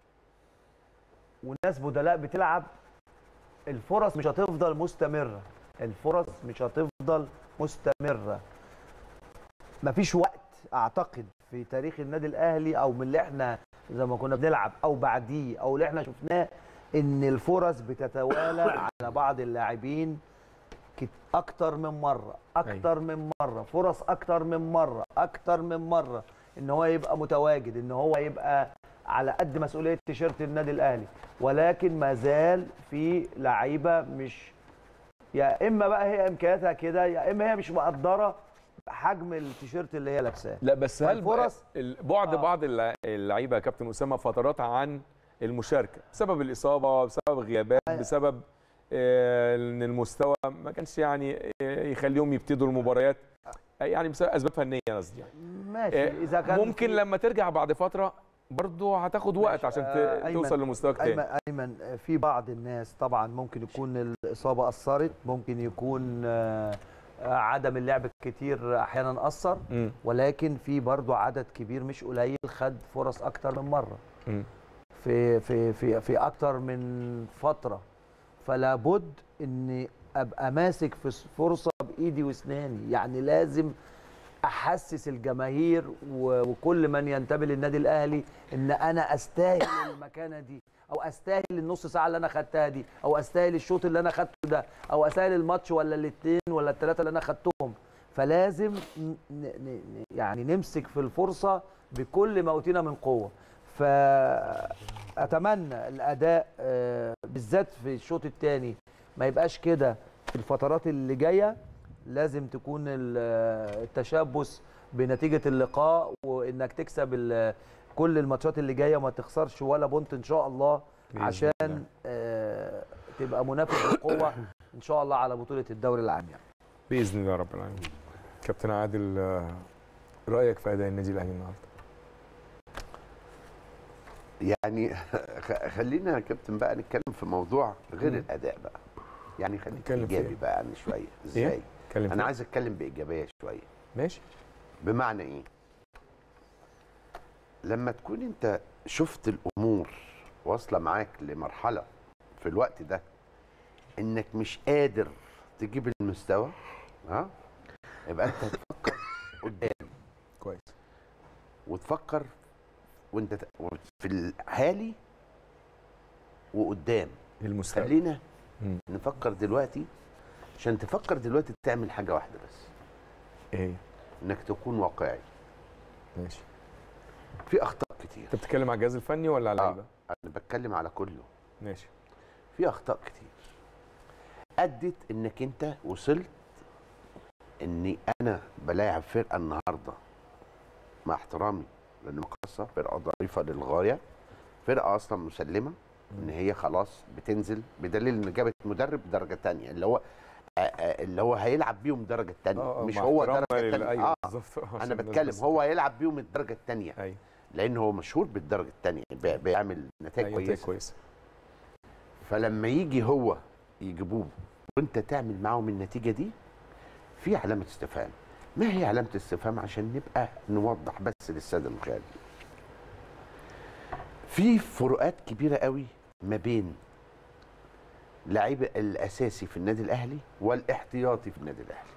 وناس بدلاء بتلعب الفرص مش هتفضل مستمره الفرص مش هتفضل مستمره مفيش وقت اعتقد في تاريخ النادي الاهلي او من اللي احنا زي ما كنا بنلعب او بعديه او اللي احنا شفناه ان الفرص بتتوالى على بعض اللاعبين كت- اكتر من مره اكتر من مره فرص اكتر من مره اكتر من مره ان هو يبقى متواجد ان هو يبقى على قد مسؤوليه تيشيرت النادي الاهلي ولكن ما زال في لعيبه مش يا اما بقى هي امكانياتها كده يا اما هي مش مقدره حجم التيشيرت اللي هي لابساه لا بس هل فالفرص- بقى- بعد آه. بعض اللع- اللعيبه يا كابتن اسامه فترات عن المشاركه بسبب الاصابه بسبب غيابات بسبب آه، ان المستوى ما كانش يعني آه، يخليهم يبتدوا المباريات يعني بسبب اسباب فنيه قصدي يعني ماشي آه، اذا كان ممكن في- لما ترجع بعد فتره برضه هتاخد وقت ماشي. عشان ت- آه، أيمن- توصل لمستواك تاني ايمن ايمن في بعض الناس طبعا ممكن يكون الاصابه اثرت ممكن يكون آه، آه، عدم اللعب كتير احيانا اثر مم. ولكن في برضو عدد كبير مش قليل خد فرص اكتر من مره مم. في في في في اكتر من فتره فلا بد اني ابقى ماسك في فرصه بايدي واسناني يعني لازم احسس الجماهير و- وكل من ينتمي للنادي الاهلي ان انا استاهل المكانه دي او استاهل النص ساعه اللي انا خدتها دي او استاهل الشوط اللي انا خدته ده او استاهل الماتش ولا الاثنين ولا الثلاثه اللي انا خدتهم فلازم ن- ن- ن- يعني نمسك في الفرصه بكل ما اوتينا من قوه فاتمنى الاداء آه، بالذات في الشوط الثاني ما يبقاش كده في الفترات اللي جايه لازم تكون ال- التشبث بنتيجه اللقاء وانك تكسب ال- كل الماتشات اللي جايه وما تخسرش ولا بونت ان شاء الله بإذن الله. عشان آه، تبقى منافس بقوه ان شاء الله على بطوله الدوري العام يعني. باذن الله رب العالمين كابتن عادل آه، رايك في اداء النادي الاهلي النهارده يعني خ- خلينا يا كابتن بقى نتكلم في موضوع غير مم. الاداء بقى يعني خليك نتكلم في ايجابي إيه؟ بقى يعني شويه ازاي اتكلم انا فيه. عايز اتكلم بايجابيه شويه ماشي بمعنى ايه لما تكون انت شفت الامور واصله معاك لمرحله في الوقت ده انك مش قادر تجيب المستوى ها يبقى انت هتفكر قدام كويس وتفكر وانت ت- في الحالي وقدام المستقبل خلينا مم. نفكر دلوقتي عشان تفكر دلوقتي تعمل حاجه واحده بس ايه انك تكون واقعي ماشي في اخطاء كتير انت بتتكلم على الجهاز الفني ولا على آه. اللعيبه انا بتكلم على كله ماشي في اخطاء كتير ادت انك انت وصلت اني انا بلاعب فرقه النهارده مع احترامي لان مقصه فرقه ضعيفه للغايه فرقه اصلا مسلمه ان هي خلاص بتنزل بدليل ان جابت مدرب درجه تانية اللي هو آه، آه، اللي هو هيلعب بيهم الدرجه الثانيه آه، آه، مش مع هو احترامنا درجه لل- تانية ايوه اه بالظبط آه، عشان انا الناس بتكلم بس- هو هيلعب بيهم الدرجه الثانيه ايوه لان هو مشهور بالدرجه الثانيه بيعمل نتائج ايوه نتائج كويسه كويسه فلما يجي هو يجيبوه وانت تعمل معاهم النتيجه دي في علامه استفهام ما هي علامه استفهام عشان نبقى نوضح بس للساده المشاهدين في فروقات كبيره قوي ما بين لعيب الاساسي في النادي الاهلي والاحتياطي في النادي الاهلي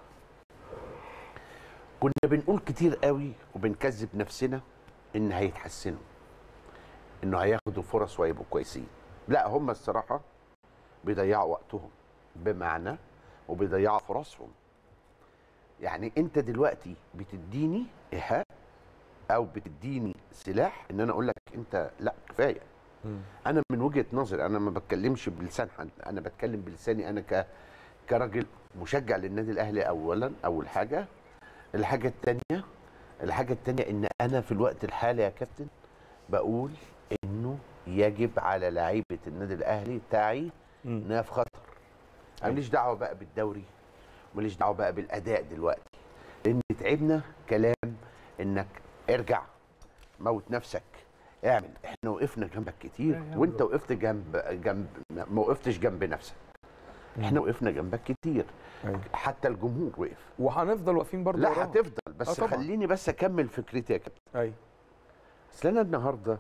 كنا بنقول كتير قوي وبنكذب نفسنا ان هيتحسنوا انه هياخدوا فرص وهيبقوا كويسين لا هم الصراحه بيضيعوا وقتهم بمعنى وبيضيعوا فرصهم يعني انت دلوقتي بتديني ايحاء او بتديني سلاح ان انا اقول لك انت لا كفايه مم. انا من وجهه نظري انا ما بتكلمش بلسان حد انا بتكلم بلساني انا ك كراجل مشجع للنادي الاهلي اولا اول حاجه الحاجه الثانيه الحاجه الثانيه ان انا في الوقت الحالي يا كابتن بقول انه يجب على لعيبه النادي الاهلي تعي مم. انها في خطر أنا ماليش دعوه بقى بالدوري ماليش دعوه بقى بالاداء دلوقتي لان تعبنا كلام انك ارجع موت نفسك اعمل احنا وقفنا جنبك كتير وانت وقفت جنب جنب ما وقفتش جنب نفسك احنا وقفنا جنبك كتير أيوة. حتى الجمهور وقف وهنفضل واقفين برضه لا وراهم. هتفضل آه بس طبعاً. خليني بس اكمل فكرتي يا كابتن ايوه اصل انا النهارده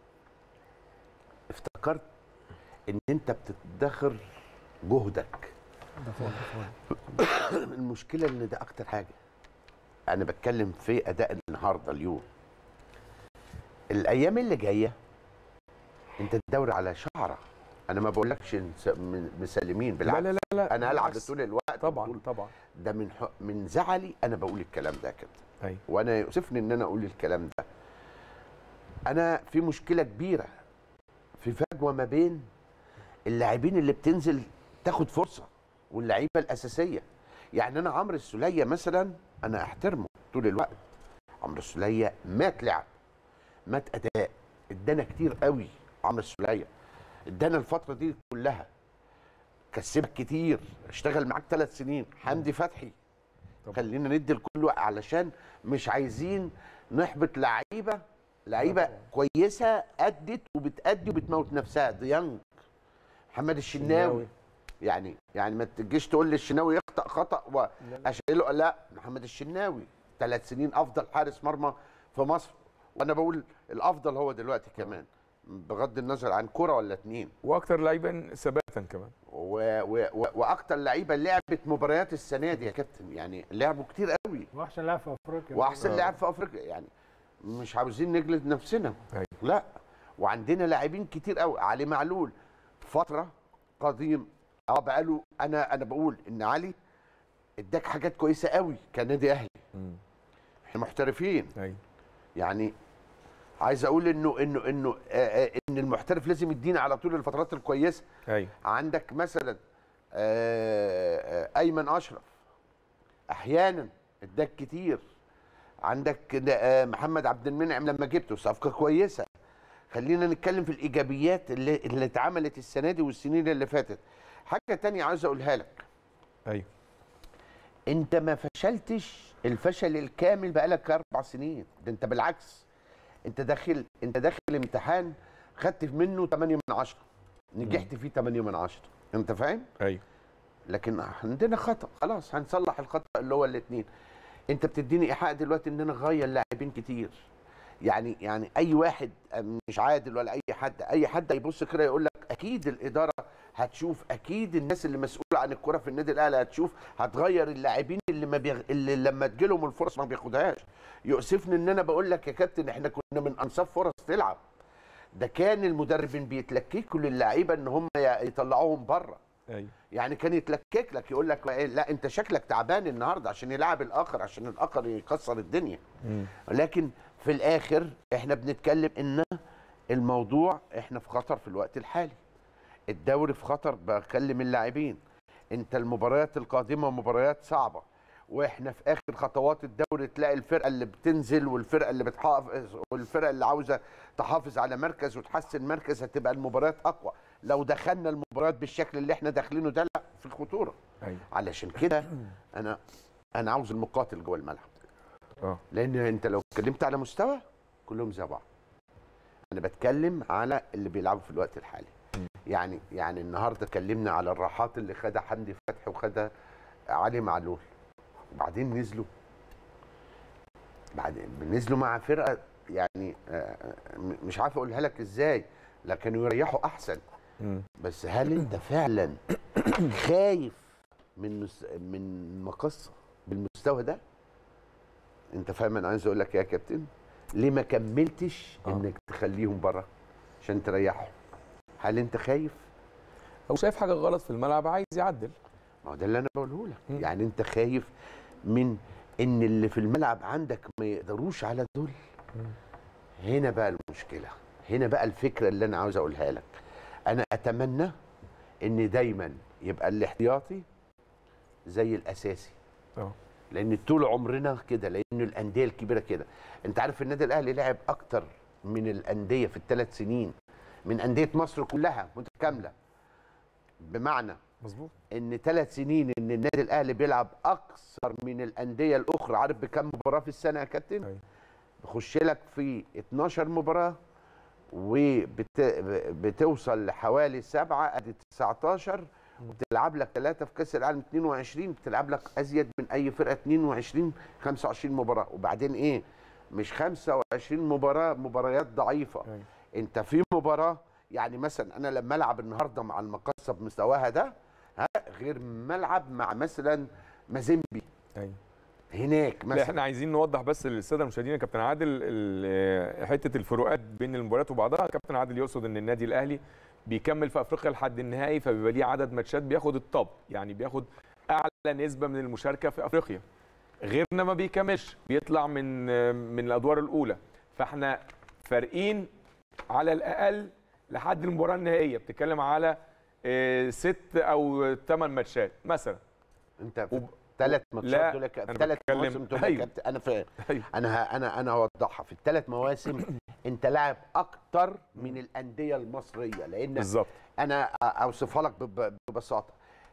افتكرت ان انت بتدخر جهدك المشكله ان ده اكتر حاجه انا بتكلم في اداء النهارده اليوم الايام اللي جايه انت الدوري على شعره انا ما بقولكش نس- من- مسلمين لا بالعكس لا لا لا انا هلعب بالعكس. طول الوقت طبعا وطول- طبعا ده من ح- من زعلي انا بقول الكلام ده يا كابتن ايوه وانا يؤسفني ان انا اقول الكلام ده انا في مشكله كبيره في فجوه ما بين اللاعبين اللي بتنزل تاخد فرصه واللعيبه الاساسيه يعني انا عمرو السوليه مثلا انا احترمه طول الوقت عمرو السوليه مات لعب مات اداء ادانا كتير قوي عمرو السوليه ادانا الفتره دي كلها كسبك كتير اشتغل معاك ثلاث سنين حمدي فتحي طبعا. خلينا ندي لكل واحد علشان مش عايزين نحبط لعيبه لعيبه كويسه ادت وبتادي وبتموت نفسها ديانج محمد الشناوي الشناوي. يعني يعني ما تجيش تقول لي الشناوي يخطأ خطأ واشيله لا محمد الشناوي ثلاث سنين افضل حارس مرمى في مصر وانا بقول الافضل هو دلوقتي كمان بغض النظر عن كرة ولا اتنين واكثر لاعبا ثباتا كمان و و و واكتر لعيبه لعبت مباريات السنه دي يا كابتن يعني لعبوا كتير قوي واحسن لاعب في افريقيا واحسن آه. لاعب في افريقيا يعني مش عاوزين نجلد نفسنا أيوة. لا وعندنا لاعبين كتير قوي علي معلول فتره قديم اه بقاله انا انا بقول ان علي اداك حاجات كويسه قوي كنادي اهلي مم. احنا محترفين ايوه يعني عايز اقول انه انه انه آه، آه، ان المحترف لازم يدينا على طول الفترات الكويسه ايوه عندك مثلا آه، آه، ايمن اشرف احيانا اداك كتير عندك آه، محمد عبد المنعم لما جبته صفقه كويسه خلينا نتكلم في الايجابيات اللي اللي اتعملت السنه دي والسنين اللي فاتت حاجه تانية عاوز اقولها لك ايوه انت ما فشلتش الفشل الكامل بقالك اربع سنين ده انت بالعكس انت داخل انت داخل امتحان خدت منه 8 من 10 نجحت فيه 8 من 10 انت فاهم ايوه لكن عندنا خطا خلاص هنصلح الخطا اللي هو الاثنين انت بتديني ايحاء دلوقتي ان انا اغير لاعبين كتير يعني يعني اي واحد مش عادل ولا اي حد اي حد هيبص كده يقول لك اكيد الاداره هتشوف اكيد الناس اللي مسؤوله عن الكره في النادي الاهلي هتشوف هتغير اللاعبين اللي ما بيغ... اللي لما تجيلهم الفرص ما بياخدهاش يؤسفني ان انا بقول لك يا كابتن احنا كنا من انصاف فرص تلعب ده كان المدربين بيتلككوا للعيبه ان هم ي- يطلعوهم بره ايوه يعني كان يتلكك لك يقول لك إيه، لا انت شكلك تعبان النهارده عشان يلعب الاخر عشان الاخر يكسر الدنيا مم. لكن في الاخر احنا بنتكلم ان الموضوع احنا في خطر في الوقت الحالي الدوري في خطر بكلم اللاعبين انت المباريات القادمه مباريات صعبه واحنا في اخر خطوات الدوري تلاقي الفرقه اللي بتنزل والفرقه اللي بتحافظ والفرقه اللي عاوزه تحافظ على مركز وتحسن مركز هتبقى المباريات اقوى لو دخلنا المباريات بالشكل اللي احنا داخلينه ده لا في خطوره ايوه علشان كده انا انا عاوز المقاتل جوه الملعب اه لان انت لو اتكلمت على مستوى كلهم زي بعض انا بتكلم على اللي بيلعبوا في الوقت الحالي يعني يعني النهارده اتكلمنا على الراحات اللي خدها حمدي فتحي وخدها علي معلول وبعدين نزلوا بعدين نزلوا مع فرقه يعني آه، م- مش عارف اقولها لك ازاي لكن يريحوا احسن مم. بس هل انت فعلا خايف من مس... من مقصه بالمستوى ده انت فاهم انا عايز اقول لك إيه يا كابتن ليه ما كملتش آه. انك تخليهم بره عشان تريحهم هل انت خايف او شايف حاجه غلط في الملعب عايز يعدل ما هو ده اللي انا بقوله لك مم. يعني انت خايف من ان اللي في الملعب عندك ما يقدروش على دول هنا بقى المشكله هنا بقى الفكره اللي انا عاوز اقولها لك انا اتمنى ان دايما يبقى الاحتياطي زي الاساسي اه لان طول عمرنا كده لان الانديه الكبيره كده انت عارف النادي الاهلي لعب اكتر من الانديه في الثلاث سنين من انديه مصر كلها متكامله بمعنى مظبوط ان ثلاث سنين ان النادي الاهلي بيلعب اكثر من الانديه الاخرى عارف بكم مباراه في السنه يا كابتن أيوة. بخش لك في 12 مباراه وبتوصل لحوالي سبعه ادي 19 وبتلعب لك ثلاثه في كاس العالم 22 بتلعب لك ازيد من اي فرقه 22 25 مباراه وبعدين ايه مش 25 مباراه مباريات ضعيفه أيوة. انت في مباراه يعني مثلا انا لما العب النهارده مع المقصه بمستواها ده ها غير ملعب مع مثلا مازيمبي ايوه هناك لا مثلا احنا عايزين نوضح بس للساده المشاهدين يا كابتن عادل ال- حته الفروقات بين المباريات وبعضها كابتن عادل يقصد ان النادي الاهلي بيكمل في افريقيا لحد النهائي فبيبقى ليه عدد ماتشات بياخد الطب يعني بياخد اعلى نسبه من المشاركه في افريقيا غيرنا ما بيكملش بيطلع من من الادوار الاولى فاحنا فارقين على الاقل لحد المباراه النهائيه بتتكلم على آه، ست او ثمان ماتشات مثلا انت وب- ثلاث لا، ماتشات دول أنا ثلاث بتكلم- مواسم دول أيوة. كابتن انا فاهم أيوة. انا ه- انا انا هوضحها في الثلاث مواسم انت لاعب اكتر من الانديه المصريه لان بالظبط انا اوصفها لك بب- ببساطه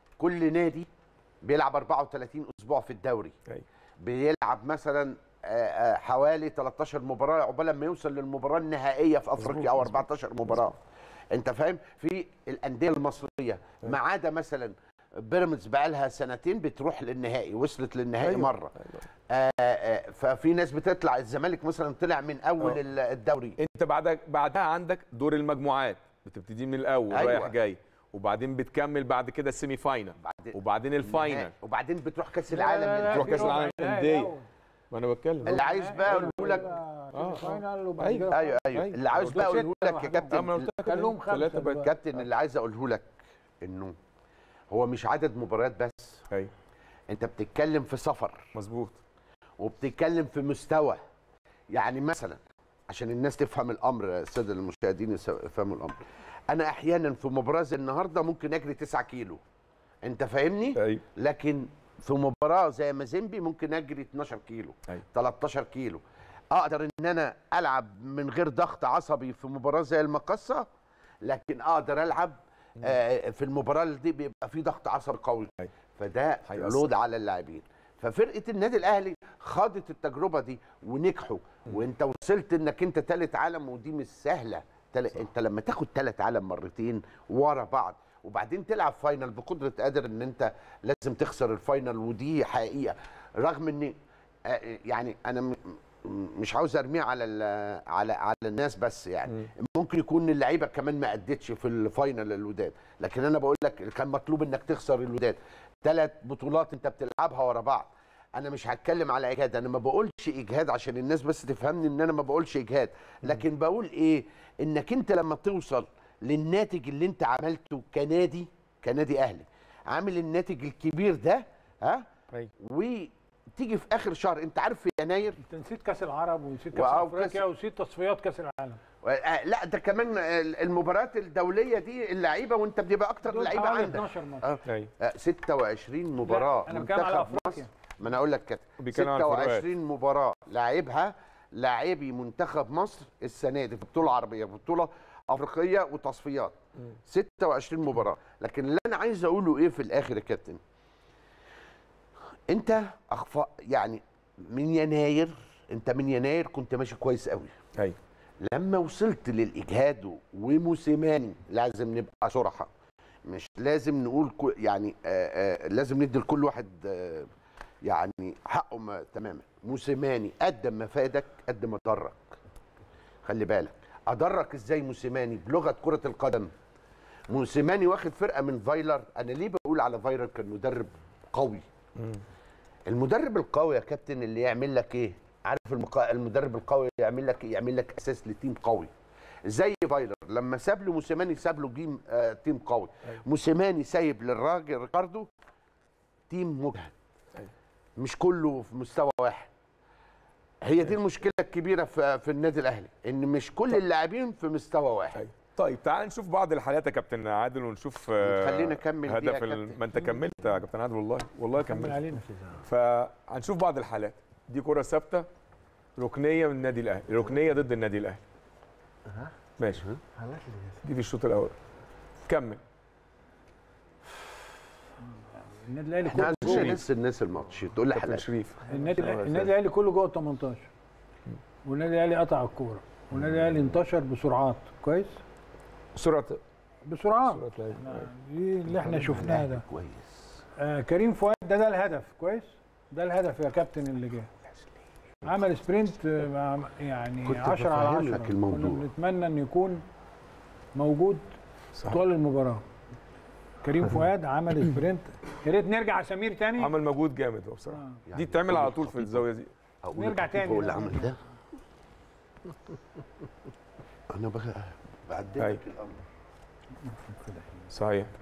كل نادي بيلعب 34 اسبوع في الدوري أيوة. بيلعب مثلا آه، آه، حوالي 13 مباراه عقبال ما يوصل للمباراه النهائيه في افريقيا او 14 مباراه انت فاهم في الانديه المصريه ما عدا مثلا بيراميدز بقى لها سنتين بتروح للنهائي وصلت للنهائي أيوة. مره أيوة. آه، آه، ففي ناس بتطلع الزمالك مثلا طلع من اول آه. ال- الدوري انت بعدك بعدها عندك دور المجموعات بتبتدي من الاول أيوة. رايح جاي وبعدين بتكمل بعد كده السيمي فاينل بعد وبعدين الفاينل النهائي. وبعدين بتروح كاس لا، لا، لا، العالم تروح في كأس ربع العالم نهائي للأندية. الأول. ما انا بتكلم اللي عايز بقى أيوة، اقوله لك كده آه، فاينل وبعد أيوة. كده ايوه ايوه أيوة. اللي عاوز بقى ستة اقوله لك يا واحد. اه ما كابتن انا قلت لك كان لهم خمسة ثلاثة بقى دلوقتي. كابتن اللي عايز اقوله لك انه هو مش عدد مباريات بس ايوه انت بتتكلم في سفر مظبوط وبتتكلم في مستوى يعني مثلا عشان الناس تفهم الامر الساده المشاهدين يس- يفهموا الامر انا احيانا في مباراه زي النهارده ممكن اجري 9 كيلو انت فاهمني ايوه لكن في مباراه زي مازيمبي ممكن اجري 12 كيلو أيوة. 13 كيلو اقدر ان انا العب من غير ضغط عصبي في مباراه زي المقصه لكن اقدر العب آه، في المباراه اللي دي بيبقى في ضغط عصبي قوي أيوة. فده هيأثر. لود على اللاعبين ففرقه النادي الاهلي خاضت التجربه دي ونجحوا وانت وصلت انك انت ثالث عالم ودي مش سهله تل... انت لما تاخد ثالث عالم مرتين ورا بعض وبعدين تلعب فاينل بقدره قادر ان انت لازم تخسر الفاينل ودي حقيقه رغم ان آه، يعني انا م- م- مش عاوز ارميه على ال- على على الناس بس يعني ممكن يكون اللعيبه كمان ما ادتش في الفاينل الوداد لكن انا بقول لك كان مطلوب انك تخسر الوداد ثلاث بطولات انت بتلعبها ورا بعض انا مش هتكلم على اجهاد انا ما بقولش اجهاد عشان الناس بس تفهمني ان انا ما بقولش اجهاد لكن بقول ايه انك انت لما توصل للناتج اللي انت عملته كنادي كنادي اهلي عامل الناتج الكبير ده ها أيوة. وتيجي في اخر شهر انت عارف في يناير انت نسيت كاس العرب ونسيت كاس وأو افريقيا كأس- ونسيت تصفيات كاس العالم آه، لا ده كمان المباريات الدوليه دي اللعيبه وانت بتبقى اكتر دول لعيبه حوالي عندك 12 ماتش آه. ايوه آه، 26 مباراه انا بتكلم على منتخب افريقيا مصر ما انا اقول لك كده بيتكلم على الفروقات. 26 مباراه لاعبها لاعبي منتخب مصر السنه دي في بطوله عربيه في بطوله افريقيه وتصفيات 26 مباراه لكن اللي انا عايز اقوله ايه في الاخر يا كابتن انت اخفاء يعني من يناير انت من يناير كنت ماشي كويس قوي ايوه لما وصلت للاجهاد وموسيماني لازم نبقى صراحه مش لازم نقول كو يعني آآ آآ لازم ندي لكل واحد آه، يعني حقه ما تماما موسيماني قد ما فادك قد ما ضرك خلي بالك اضرك ازاي موسيماني بلغه كره القدم موسيماني واخد فرقه من فايلر انا ليه بقول على فايلر كان مدرب قوي المدرب القوي يا كابتن اللي يعمل لك ايه عارف المقا... المدرب القوي يعمل لك ايه يعمل لك اساس لتيم قوي زي فايلر لما ساب له موسيماني ساب له جيم آه تيم قوي موسيماني سايب للراجل ريكاردو تيم مجهد أيوة. مش كله في مستوى واحد هي دي المشكله الكبيره في, في النادي الاهلي ان مش كل اللاعبين في مستوى واحد ايوه طيب تعال نشوف بعض الحالات يا كابتن عادل ونشوف آه، خلينا نكمل دي يا هدف ال... كابتن. ما انت كملت يا كابتن عادل والله والله كمل كملت علينا فهنشوف بعض الحالات دي كرة ثابتة ركنية من النادي الأهلي ركنية ضد النادي الأهلي ماشي دي في الشوط الأول كمل النادي الاهلي احنا كله عايزين جوه ننسى الناس الماتش تقول لي كابتن حلقه شريف النادي آه، الأهلي- النادي الاهلي كله جوه ال 18 والنادي الاهلي قطع الكوره والنادي الاهلي انتشر بسرعات كويس سرعة بسرعات سرعة لعب. دي اللي احنا شفناه ده كويس آه كريم فؤاد ده ده الهدف كويس ده الهدف يا كابتن اللي جه عمل سبرنت آه، مع- يعني كنت 10 على بفهم 10 لك الموضوع. كنا بنتمنى ان يكون موجود صح. طول المباراه كريم فؤاد عمل سبرنت يا ريت نرجع سمير تاني عمل مجهود جامد هو بصراحة آه. دي بتعمل على طول في الزاوية دي أقول نرجع لك تاني هو اللي بقى. عمل ده انا بقى بعدل أيوة. لك الامر صحيح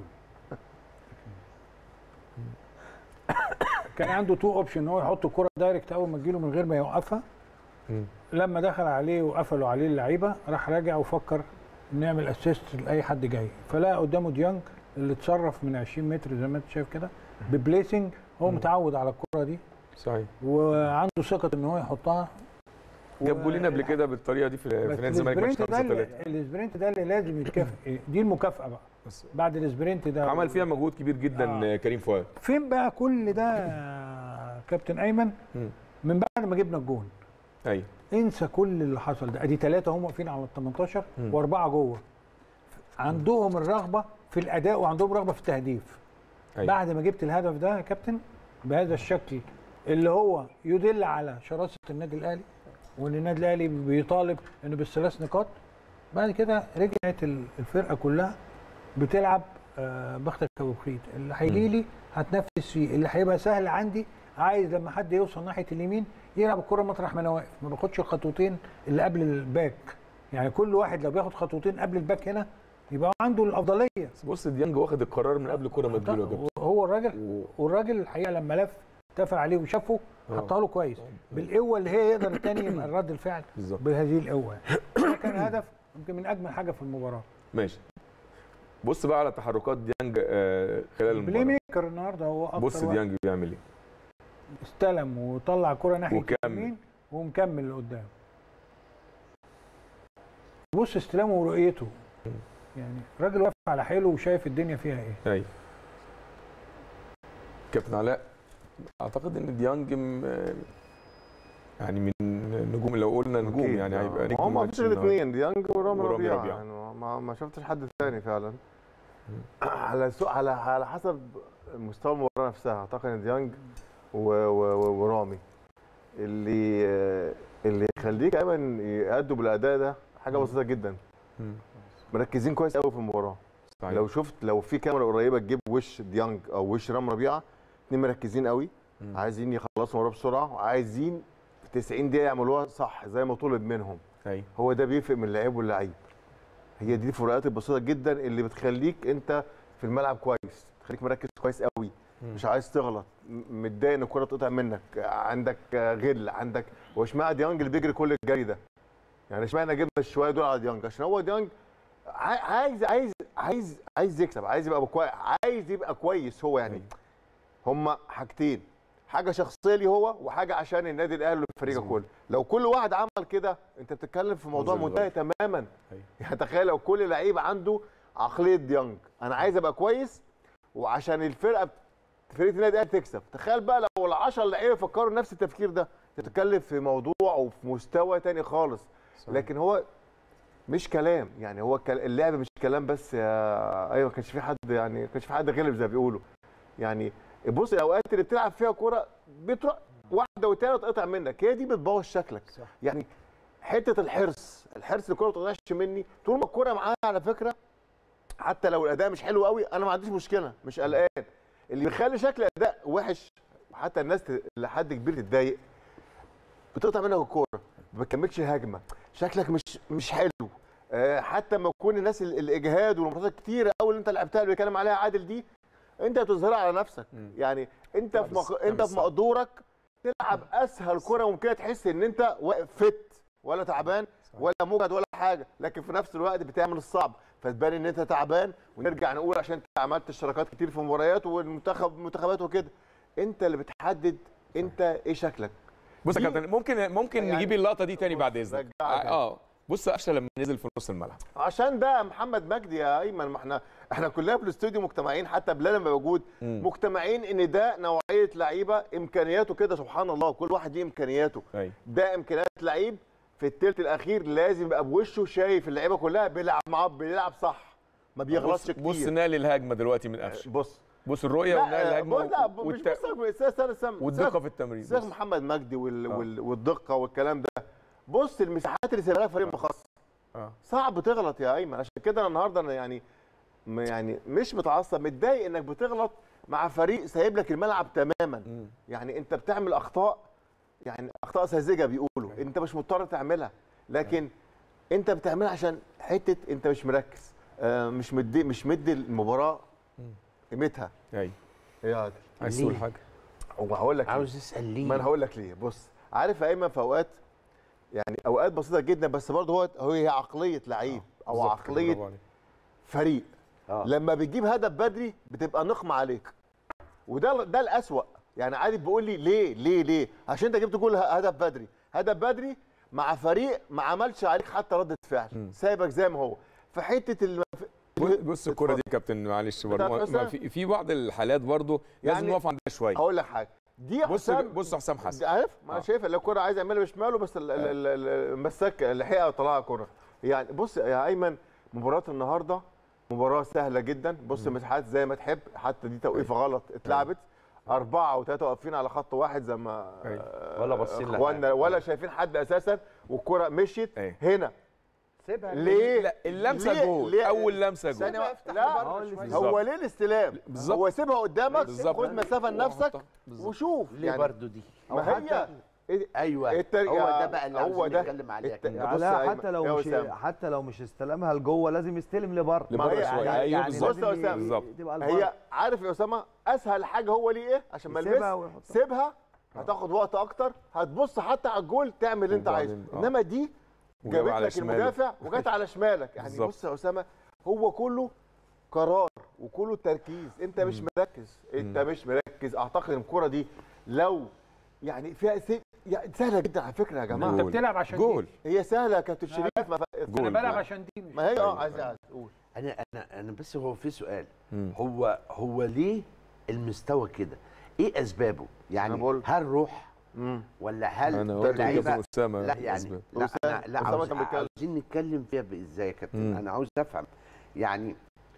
كان عنده تو اوبشن ان هو يحط الكره دايركت اول ما تجيله من غير ما يوقفها مم. لما دخل عليه وقفلوا عليه اللعيبه راح راجع وفكر انه يعمل اسيست لاي حد جاي فلقى قدامه ديانج اللي اتصرف من 20 متر زي ما انت شايف كده ببليسنج هو متعود على الكره دي صحيح وعنده ثقه ان هو يحطها جاب جولين قبل كده بالطريقه دي في في بس نادي الزمالك ماتش السبرنت ده 5 اللي 3 السبرنت ده اللي لازم يتكافئ دي المكافاه بقى بس بعد السبرنت ده عمل فيها مجهود كبير جدا آه. كريم فؤاد فين بقى كل ده يا كابتن ايمن مم. من بعد ما جبنا الجون ايوه انسى كل اللي حصل ده ادي ثلاثه هم واقفين على ال 18 مم. واربعه جوه عندهم الرغبه في الاداء وعندهم رغبه في التهديف أيوة. بعد ما جبت الهدف ده يا كابتن بهذا الشكل اللي هو يدل على شراسه النادي الاهلي وان النادي الاهلي بيطالب انه بالثلاث نقاط بعد كده رجعت ال- الفرقه كلها بتلعب آه، بختك كبوكريت اللي هيجي لي هتنفذ فيه اللي هيبقى سهل عندي عايز لما حد يوصل ناحيه اليمين يلعب الكره مطرح ما انا واقف ما باخدش الخطوتين اللي قبل الباك يعني كل واحد لو بياخد خطوتين قبل الباك هنا يبقى عنده الافضليه بس بص ديانج واخد القرار من قبل الكوره ما تجيله يا كابتن هو الراجل و- والراجل الحقيقه لما لف اتفق عليه وشافه آه. حطها له كويس بالقوه اللي هي يقدر الثاني يبقى رد الفعل بالظبط بهذه القوه ده كان هدف يمكن من اجمل حاجه في المباراه ماشي بص بقى على تحركات ديانج آه، خلال البلاي المباراه ميكر النهارده هو اكتر بص واحد ديانج بيعمل ايه استلم وطلع كرة ناحيه وكمل. اليمين ومكمل لقدام بص استلامه ورؤيته يعني راجل واقف على حيله وشايف الدنيا فيها ايه ايوه كابتن علاء اعتقد ان ديانج م- آه، يعني من النجوم لو قلنا نجوم أكيد. يعني هيبقى نجم هم ماتش مفيش النهاردة. الاثنين ديانج ورامي ورامي ربيعه ربيعة. يعني ما, ما شفتش حد تاني فعلا على سوء على على حسب مستوى المباراه نفسها اعتقد ان ديانج و- و- و- ورامي اللي اللي يخليك ايمن يأدوا بالاداء ده حاجه مم. بسيطه جدا مم. مركزين كويس قوي في المباراه صحيح. لو شفت لو في كاميرا قريبه تجيب وش ديانج او وش رام ربيعه اتنين مركزين قوي مم. عايزين يخلصوا المباراه بسرعه وعايزين في 90 دقيقه يعملوها صح زي ما طلب منهم ايوه هو ده بيفرق من اللعيب واللعيب هي دي الفروقات البسيطه جدا اللي بتخليك انت في الملعب كويس تخليك مركز كويس قوي مم. مش عايز تغلط م- متضايق ان الكره تقطع منك عندك آه، غل عندك هو اشمعنى ديانج اللي بيجري كل الجري ده يعني اشمعنى جبنا الشويه دول على ديانج عشان هو ديانج عاي- عايز عايز عايز عايز يكسب عايز يبقى كويس عايز يبقى كويس هو يعني هما حاجتين حاجه شخصيه ليه هو وحاجه عشان النادي الاهلي والفريق مظبوط. كله لو كل واحد عمل كده انت بتتكلم في موضوع منظر منتهي تماما أيوة. يعني تخيل لو كل لعيب عنده عقليه ديانج انا عايز ابقى كويس وعشان الفرقه فرقه النادي الاهلي تكسب تخيل بقى لو ال10 لعيبه فكروا نفس التفكير ده تتكلم في موضوع وفي مستوى تاني خالص صحيح. لكن هو مش كلام يعني هو كل- اللعب مش كلام بس يا ايوه ما كانش في حد يعني ما كانش في حد غلب زي ما بيقولوا يعني بص الاوقات اللي بتلعب فيها كوره بتروح واحده والتانيه تقطع منك هي دي بتبوظ شكلك صح. يعني حته الحرص الحرص الكوره ما تقطعش مني طول ما الكوره معايا على فكره حتى لو الاداء مش حلو قوي انا ما عنديش مشكله مش قلقان اللي بيخلي شكل الاداء وحش وحتى الناس ت- لحد كبير تتضايق بتقطع منك الكوره ما بتكملش الهجمه شكلك مش مش حلو آه، حتى ما يكون الناس ال- الاجهاد والمباريات كتيره قوي اللي انت لعبتها اللي بيتكلم عليها عادل دي انت بتظهرها على نفسك مم. يعني انت لا، في بس مق... ده انت مش في صعب. مقدورك تلعب اسهل كره ممكنه تحس ان انت واقف فت ولا تعبان صحيح. ولا مجهد ولا حاجه لكن في نفس الوقت بتعمل الصعب فتبان ان انت تعبان ونرجع نقول عشان انت عملت اشتراكات كتير في مباريات والمنتخب منتخبات وكده انت اللي بتحدد انت ايه شكلك بص يا دي- كابتن ممكن ممكن يعني- نجيب اللقطه دي تاني بعد اذنك رجعها تاني. اه بص قفشه لما نزل في نص الملعب عشان ده محمد مجدي يا ايمن ما احنا احنا كلنا في الاستوديو مجتمعين حتى بلال لما موجود مم. مجتمعين ان ده نوعيه لعيبه امكانياته كده سبحان الله كل واحد ليه امكانياته ايوه ده امكانيات لعيب في الثلث الاخير لازم يبقى بوشه شايف اللعيبه كلها بيلعب معاه بيلعب صح ما بيغلطش بص كتير بص نقل الهجمه دلوقتي من قفشه بص بص الرؤيه ونقل لا الهجمه بص- لا والت- مش بص استنى استنى والدقه في التمرير سيبك بص. محمد مجدي وال... آه. وال... والدقه والكلام ده بص المساحات اللي سايبها لك فريق مخصص اه صعب تغلط يا ايمن عشان كده انا النهارده انا يعني م- يعني مش متعصب متضايق انك بتغلط مع فريق سايب لك الملعب تماما مم. يعني انت بتعمل اخطاء يعني اخطاء ساذجه بيقولوا انت مش مضطر تعملها لكن انت بتعملها عشان حته انت مش مركز آه، مش مدي مش مدي المباراه قيمتها ايوه ايه يا عادل عايز ليه؟ تقول حاجه وهقول لك ليه. عاوز اسال ليه ما انا هقول لك ليه بص عارف يا ايمن في اوقات يعني اوقات بسيطه جدا بس برضه هو هو هي عقليه لعيب او بالظبط كده، عقليه برافو عليك. فريق آه. لما بتجيب هدف بدري بتبقى نقمه عليك وده ده الاسوأ يعني عارف بيقول لي ليه ليه ليه عشان انت جبت جول هدف بدري هدف بدري مع فريق ما عملش عليك حتى رده فعل سايبك زي ما هو في حته الم... بص الكره دي يا كابتن معلش برضه بتاعت ما- حسام؟ ما في في بعض الحالات برضه لازم يعني نقف عندها شويه هقول لك حاجه دي بص حسام بص حسام حسن عارف ما انا آه. شايف لو الكوره عايز يعملها بشماله بس ال- ال- ال- ال- المساك لحقها وطلعها كوره يعني بص يا ايمن مباراه النهارده مباراه سهله جدا بص مساحات زي ما تحب حتى دي توقيفه غلط اتلعبت أربعة وثلاثة واقفين على خط واحد زي ما أيوة. آه، ولا باصين لحد. اخواننا ولا شايفين حد اساسا والكرة مشيت أيوة. هنا سيبها ليه؟ لا اللمسه ليه- جول ليه- اول لمسه جول ثانية افتح لا لبره شوية. بالظبط. هو ليه الاستلام؟ بالظبط. هو سيبها قدامك بالظبط. خد مسافة لنفسك وحطها. بالظبط. وشوف ليه يعني برضو دي ما هي إيه- ايوه الترجع- هو ده بقى اللي هو عاوزين ده. نتكلم عليه الت- كده. بص يا لا أيمن، حتى لو يا مش أسامة. حتى لو مش استلمها لجوه لازم يستلم لبره لبره ما هي- شويه يعني- ايوه يعني بالظبط بص يا أسامة. بالظبط تبقى لبره هي عارف يا اسامه اسهل حاجه هو ليه ايه عشان ما يسيبها يلبسها ويحطها. سيبها هتاخد وقت اكتر هتبص حتى على الجول تعمل اللي انت عايزه وبعدين- آه. انما دي وجاب جابت على لك شماله. المدافع وجت على شمالك يعني بالظبط. بص يا اسامه هو كله قرار وكله تركيز انت مش مركز انت مش مركز اعتقد الكره دي لو يعني فيها سي... يعني سهله جدا على فكره يا جماعه انت جول. بتلعب عشان جول هي سهله يا كابتن شريف ما ف... دي جول. انا بلعب عشان دي مش ما هي اه أيوة. عايز عايز قول انا انا انا بس هو في سؤال مم. هو هو ليه المستوى كده ايه اسبابه يعني أنا بقول- هل روح امم ولا هل انا قلت اللعيبة- كابتن اسامه لا يعني أسباب. لا أسامة- انا لا أسامة عاوز كان بيتكلم. عاوزين نتكلم فيها ازاي يا كابتن مم. انا عاوز افهم يعني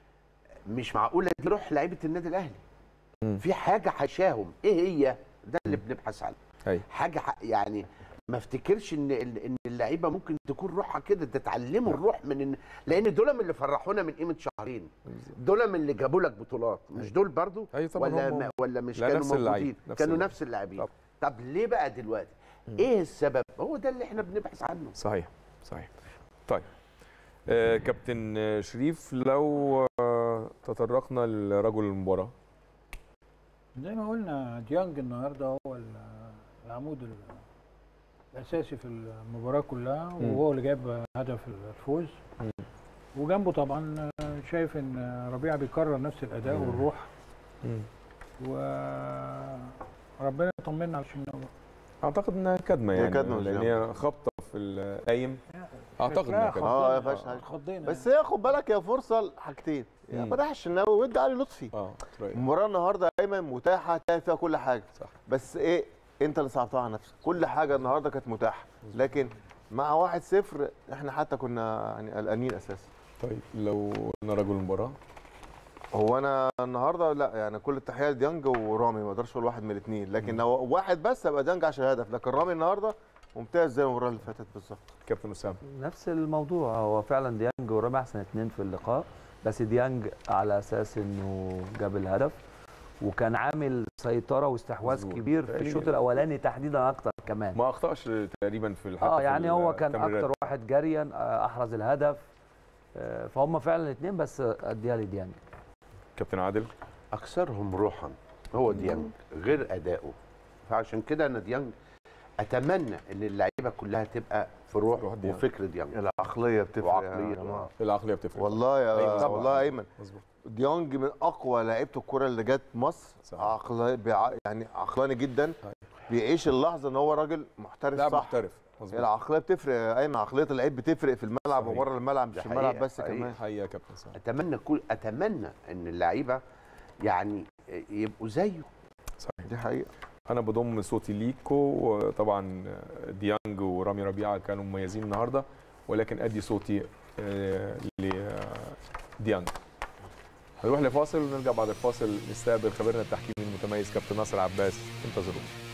مش معقوله دي روح لعيبه النادي الاهلي مم. في حاجه حشاهم ايه هي ده اللي بنبحث عنه أيوة. حاجه ح... يعني ما افتكرش ان ان اللعيبه ممكن تكون روحها كده ده اتعلموا الروح من إن... لان دول من اللي فرحونا من قيمه شهرين دول من اللي جابوا لك بطولات مش دول برضو أيوة طبعاً ولا هم- ما ولا مش لا، كانوا نفس اللعيب، موجودين نفس كانوا اللعيب. نفس اللاعبين طبعاً. طب ليه بقى دلوقتي ايه السبب هو ده اللي احنا بنبحث عنه صحيح صحيح طيب آه كابتن آه، شريف لو آه تطرقنا لرجل المباراه زي ما قلنا ديانج النهارده هو ال- العمود ال- الاساسي في المباراه كلها وهو اللي جاب هدف الفوز وجنبه طبعا شايف ان ربيعه بيكرر نفس الاداء والروح وربنا يطمنا على الشناوي اعتقد انها كدمه هي يعني كدمة مش لان جنب. هي خبطه في القايم اعتقد انها كدمه اه يا فيهاش حاجه خضينا بس هي خد بالك هي فرصه لحاجتين يعني مم. فتح الشناوي وادي علي لطفي اه رأيك. المباراه النهارده دايما متاحه تلاقي فيها كل حاجه صح. بس ايه انت اللي صعبتها على نفسك كل حاجه النهارده كانت متاحه لكن مع واحد صفر احنا حتى كنا يعني قلقانين اساسا طيب لو قلنا رجل المباراه هو انا النهارده لا يعني كل التحيه لديانج ورامي ما اقدرش اقول واحد من الاثنين لكن لو واحد بس هيبقى ديانج عشان هدف لكن رامي النهارده ممتاز زي المباراه اللي فاتت بالظبط كابتن اسامه نفس الموضوع هو فعلا ديانج ورامي احسن اتنين في اللقاء بس ديانج على اساس انه جاب الهدف وكان عامل سيطره واستحواذ مظبوط. كبير في تقريباً. الشوط الاولاني تحديدا اكتر كمان ما اخطاش تقريبا في الحتى اه في يعني هو كان التمريرات. اكتر واحد جريا آه، احرز الهدف آه، فهم فعلا الاثنين بس اديها لديانج كابتن عادل اكثرهم روحا هو ديانج غير اداؤه فعشان كده انا ديانج اتمنى ان اللعيبه كلها تبقى في روح, روح ديانج. وفكر ديانج العقليه بتفرق يا وعقلية. جماعة. العقليه بتفرق والله يا أيوة طبعاً. والله ايمن مظبوط ديونج من اقوى لعيبه الكره اللي جت مصر صحيح. عقل بيع... يعني عقلاني جدا بيعيش اللحظه ان هو راجل محترف لاعب صح محترف مظبوط العقليه بتفرق يا ايمن عقليه اللعيب بتفرق في الملعب صحيح. وبره الملعب مش ده في الملعب حقيقة، بس حقيقة. كمان حقيقه يا كابتن صح اتمنى كل اتمنى ان اللعيبه يعني يبقوا زيه صحيح دي حقيقه انا بضم صوتي ليكو وطبعا ديانج ورامي ربيعه كانوا مميزين النهارده ولكن ادي صوتي آه، لديانج هنروح لفاصل ونرجع بعد الفاصل نستقبل خبيرنا التحكيمي المتميز كابتن ناصر عباس انتظرونا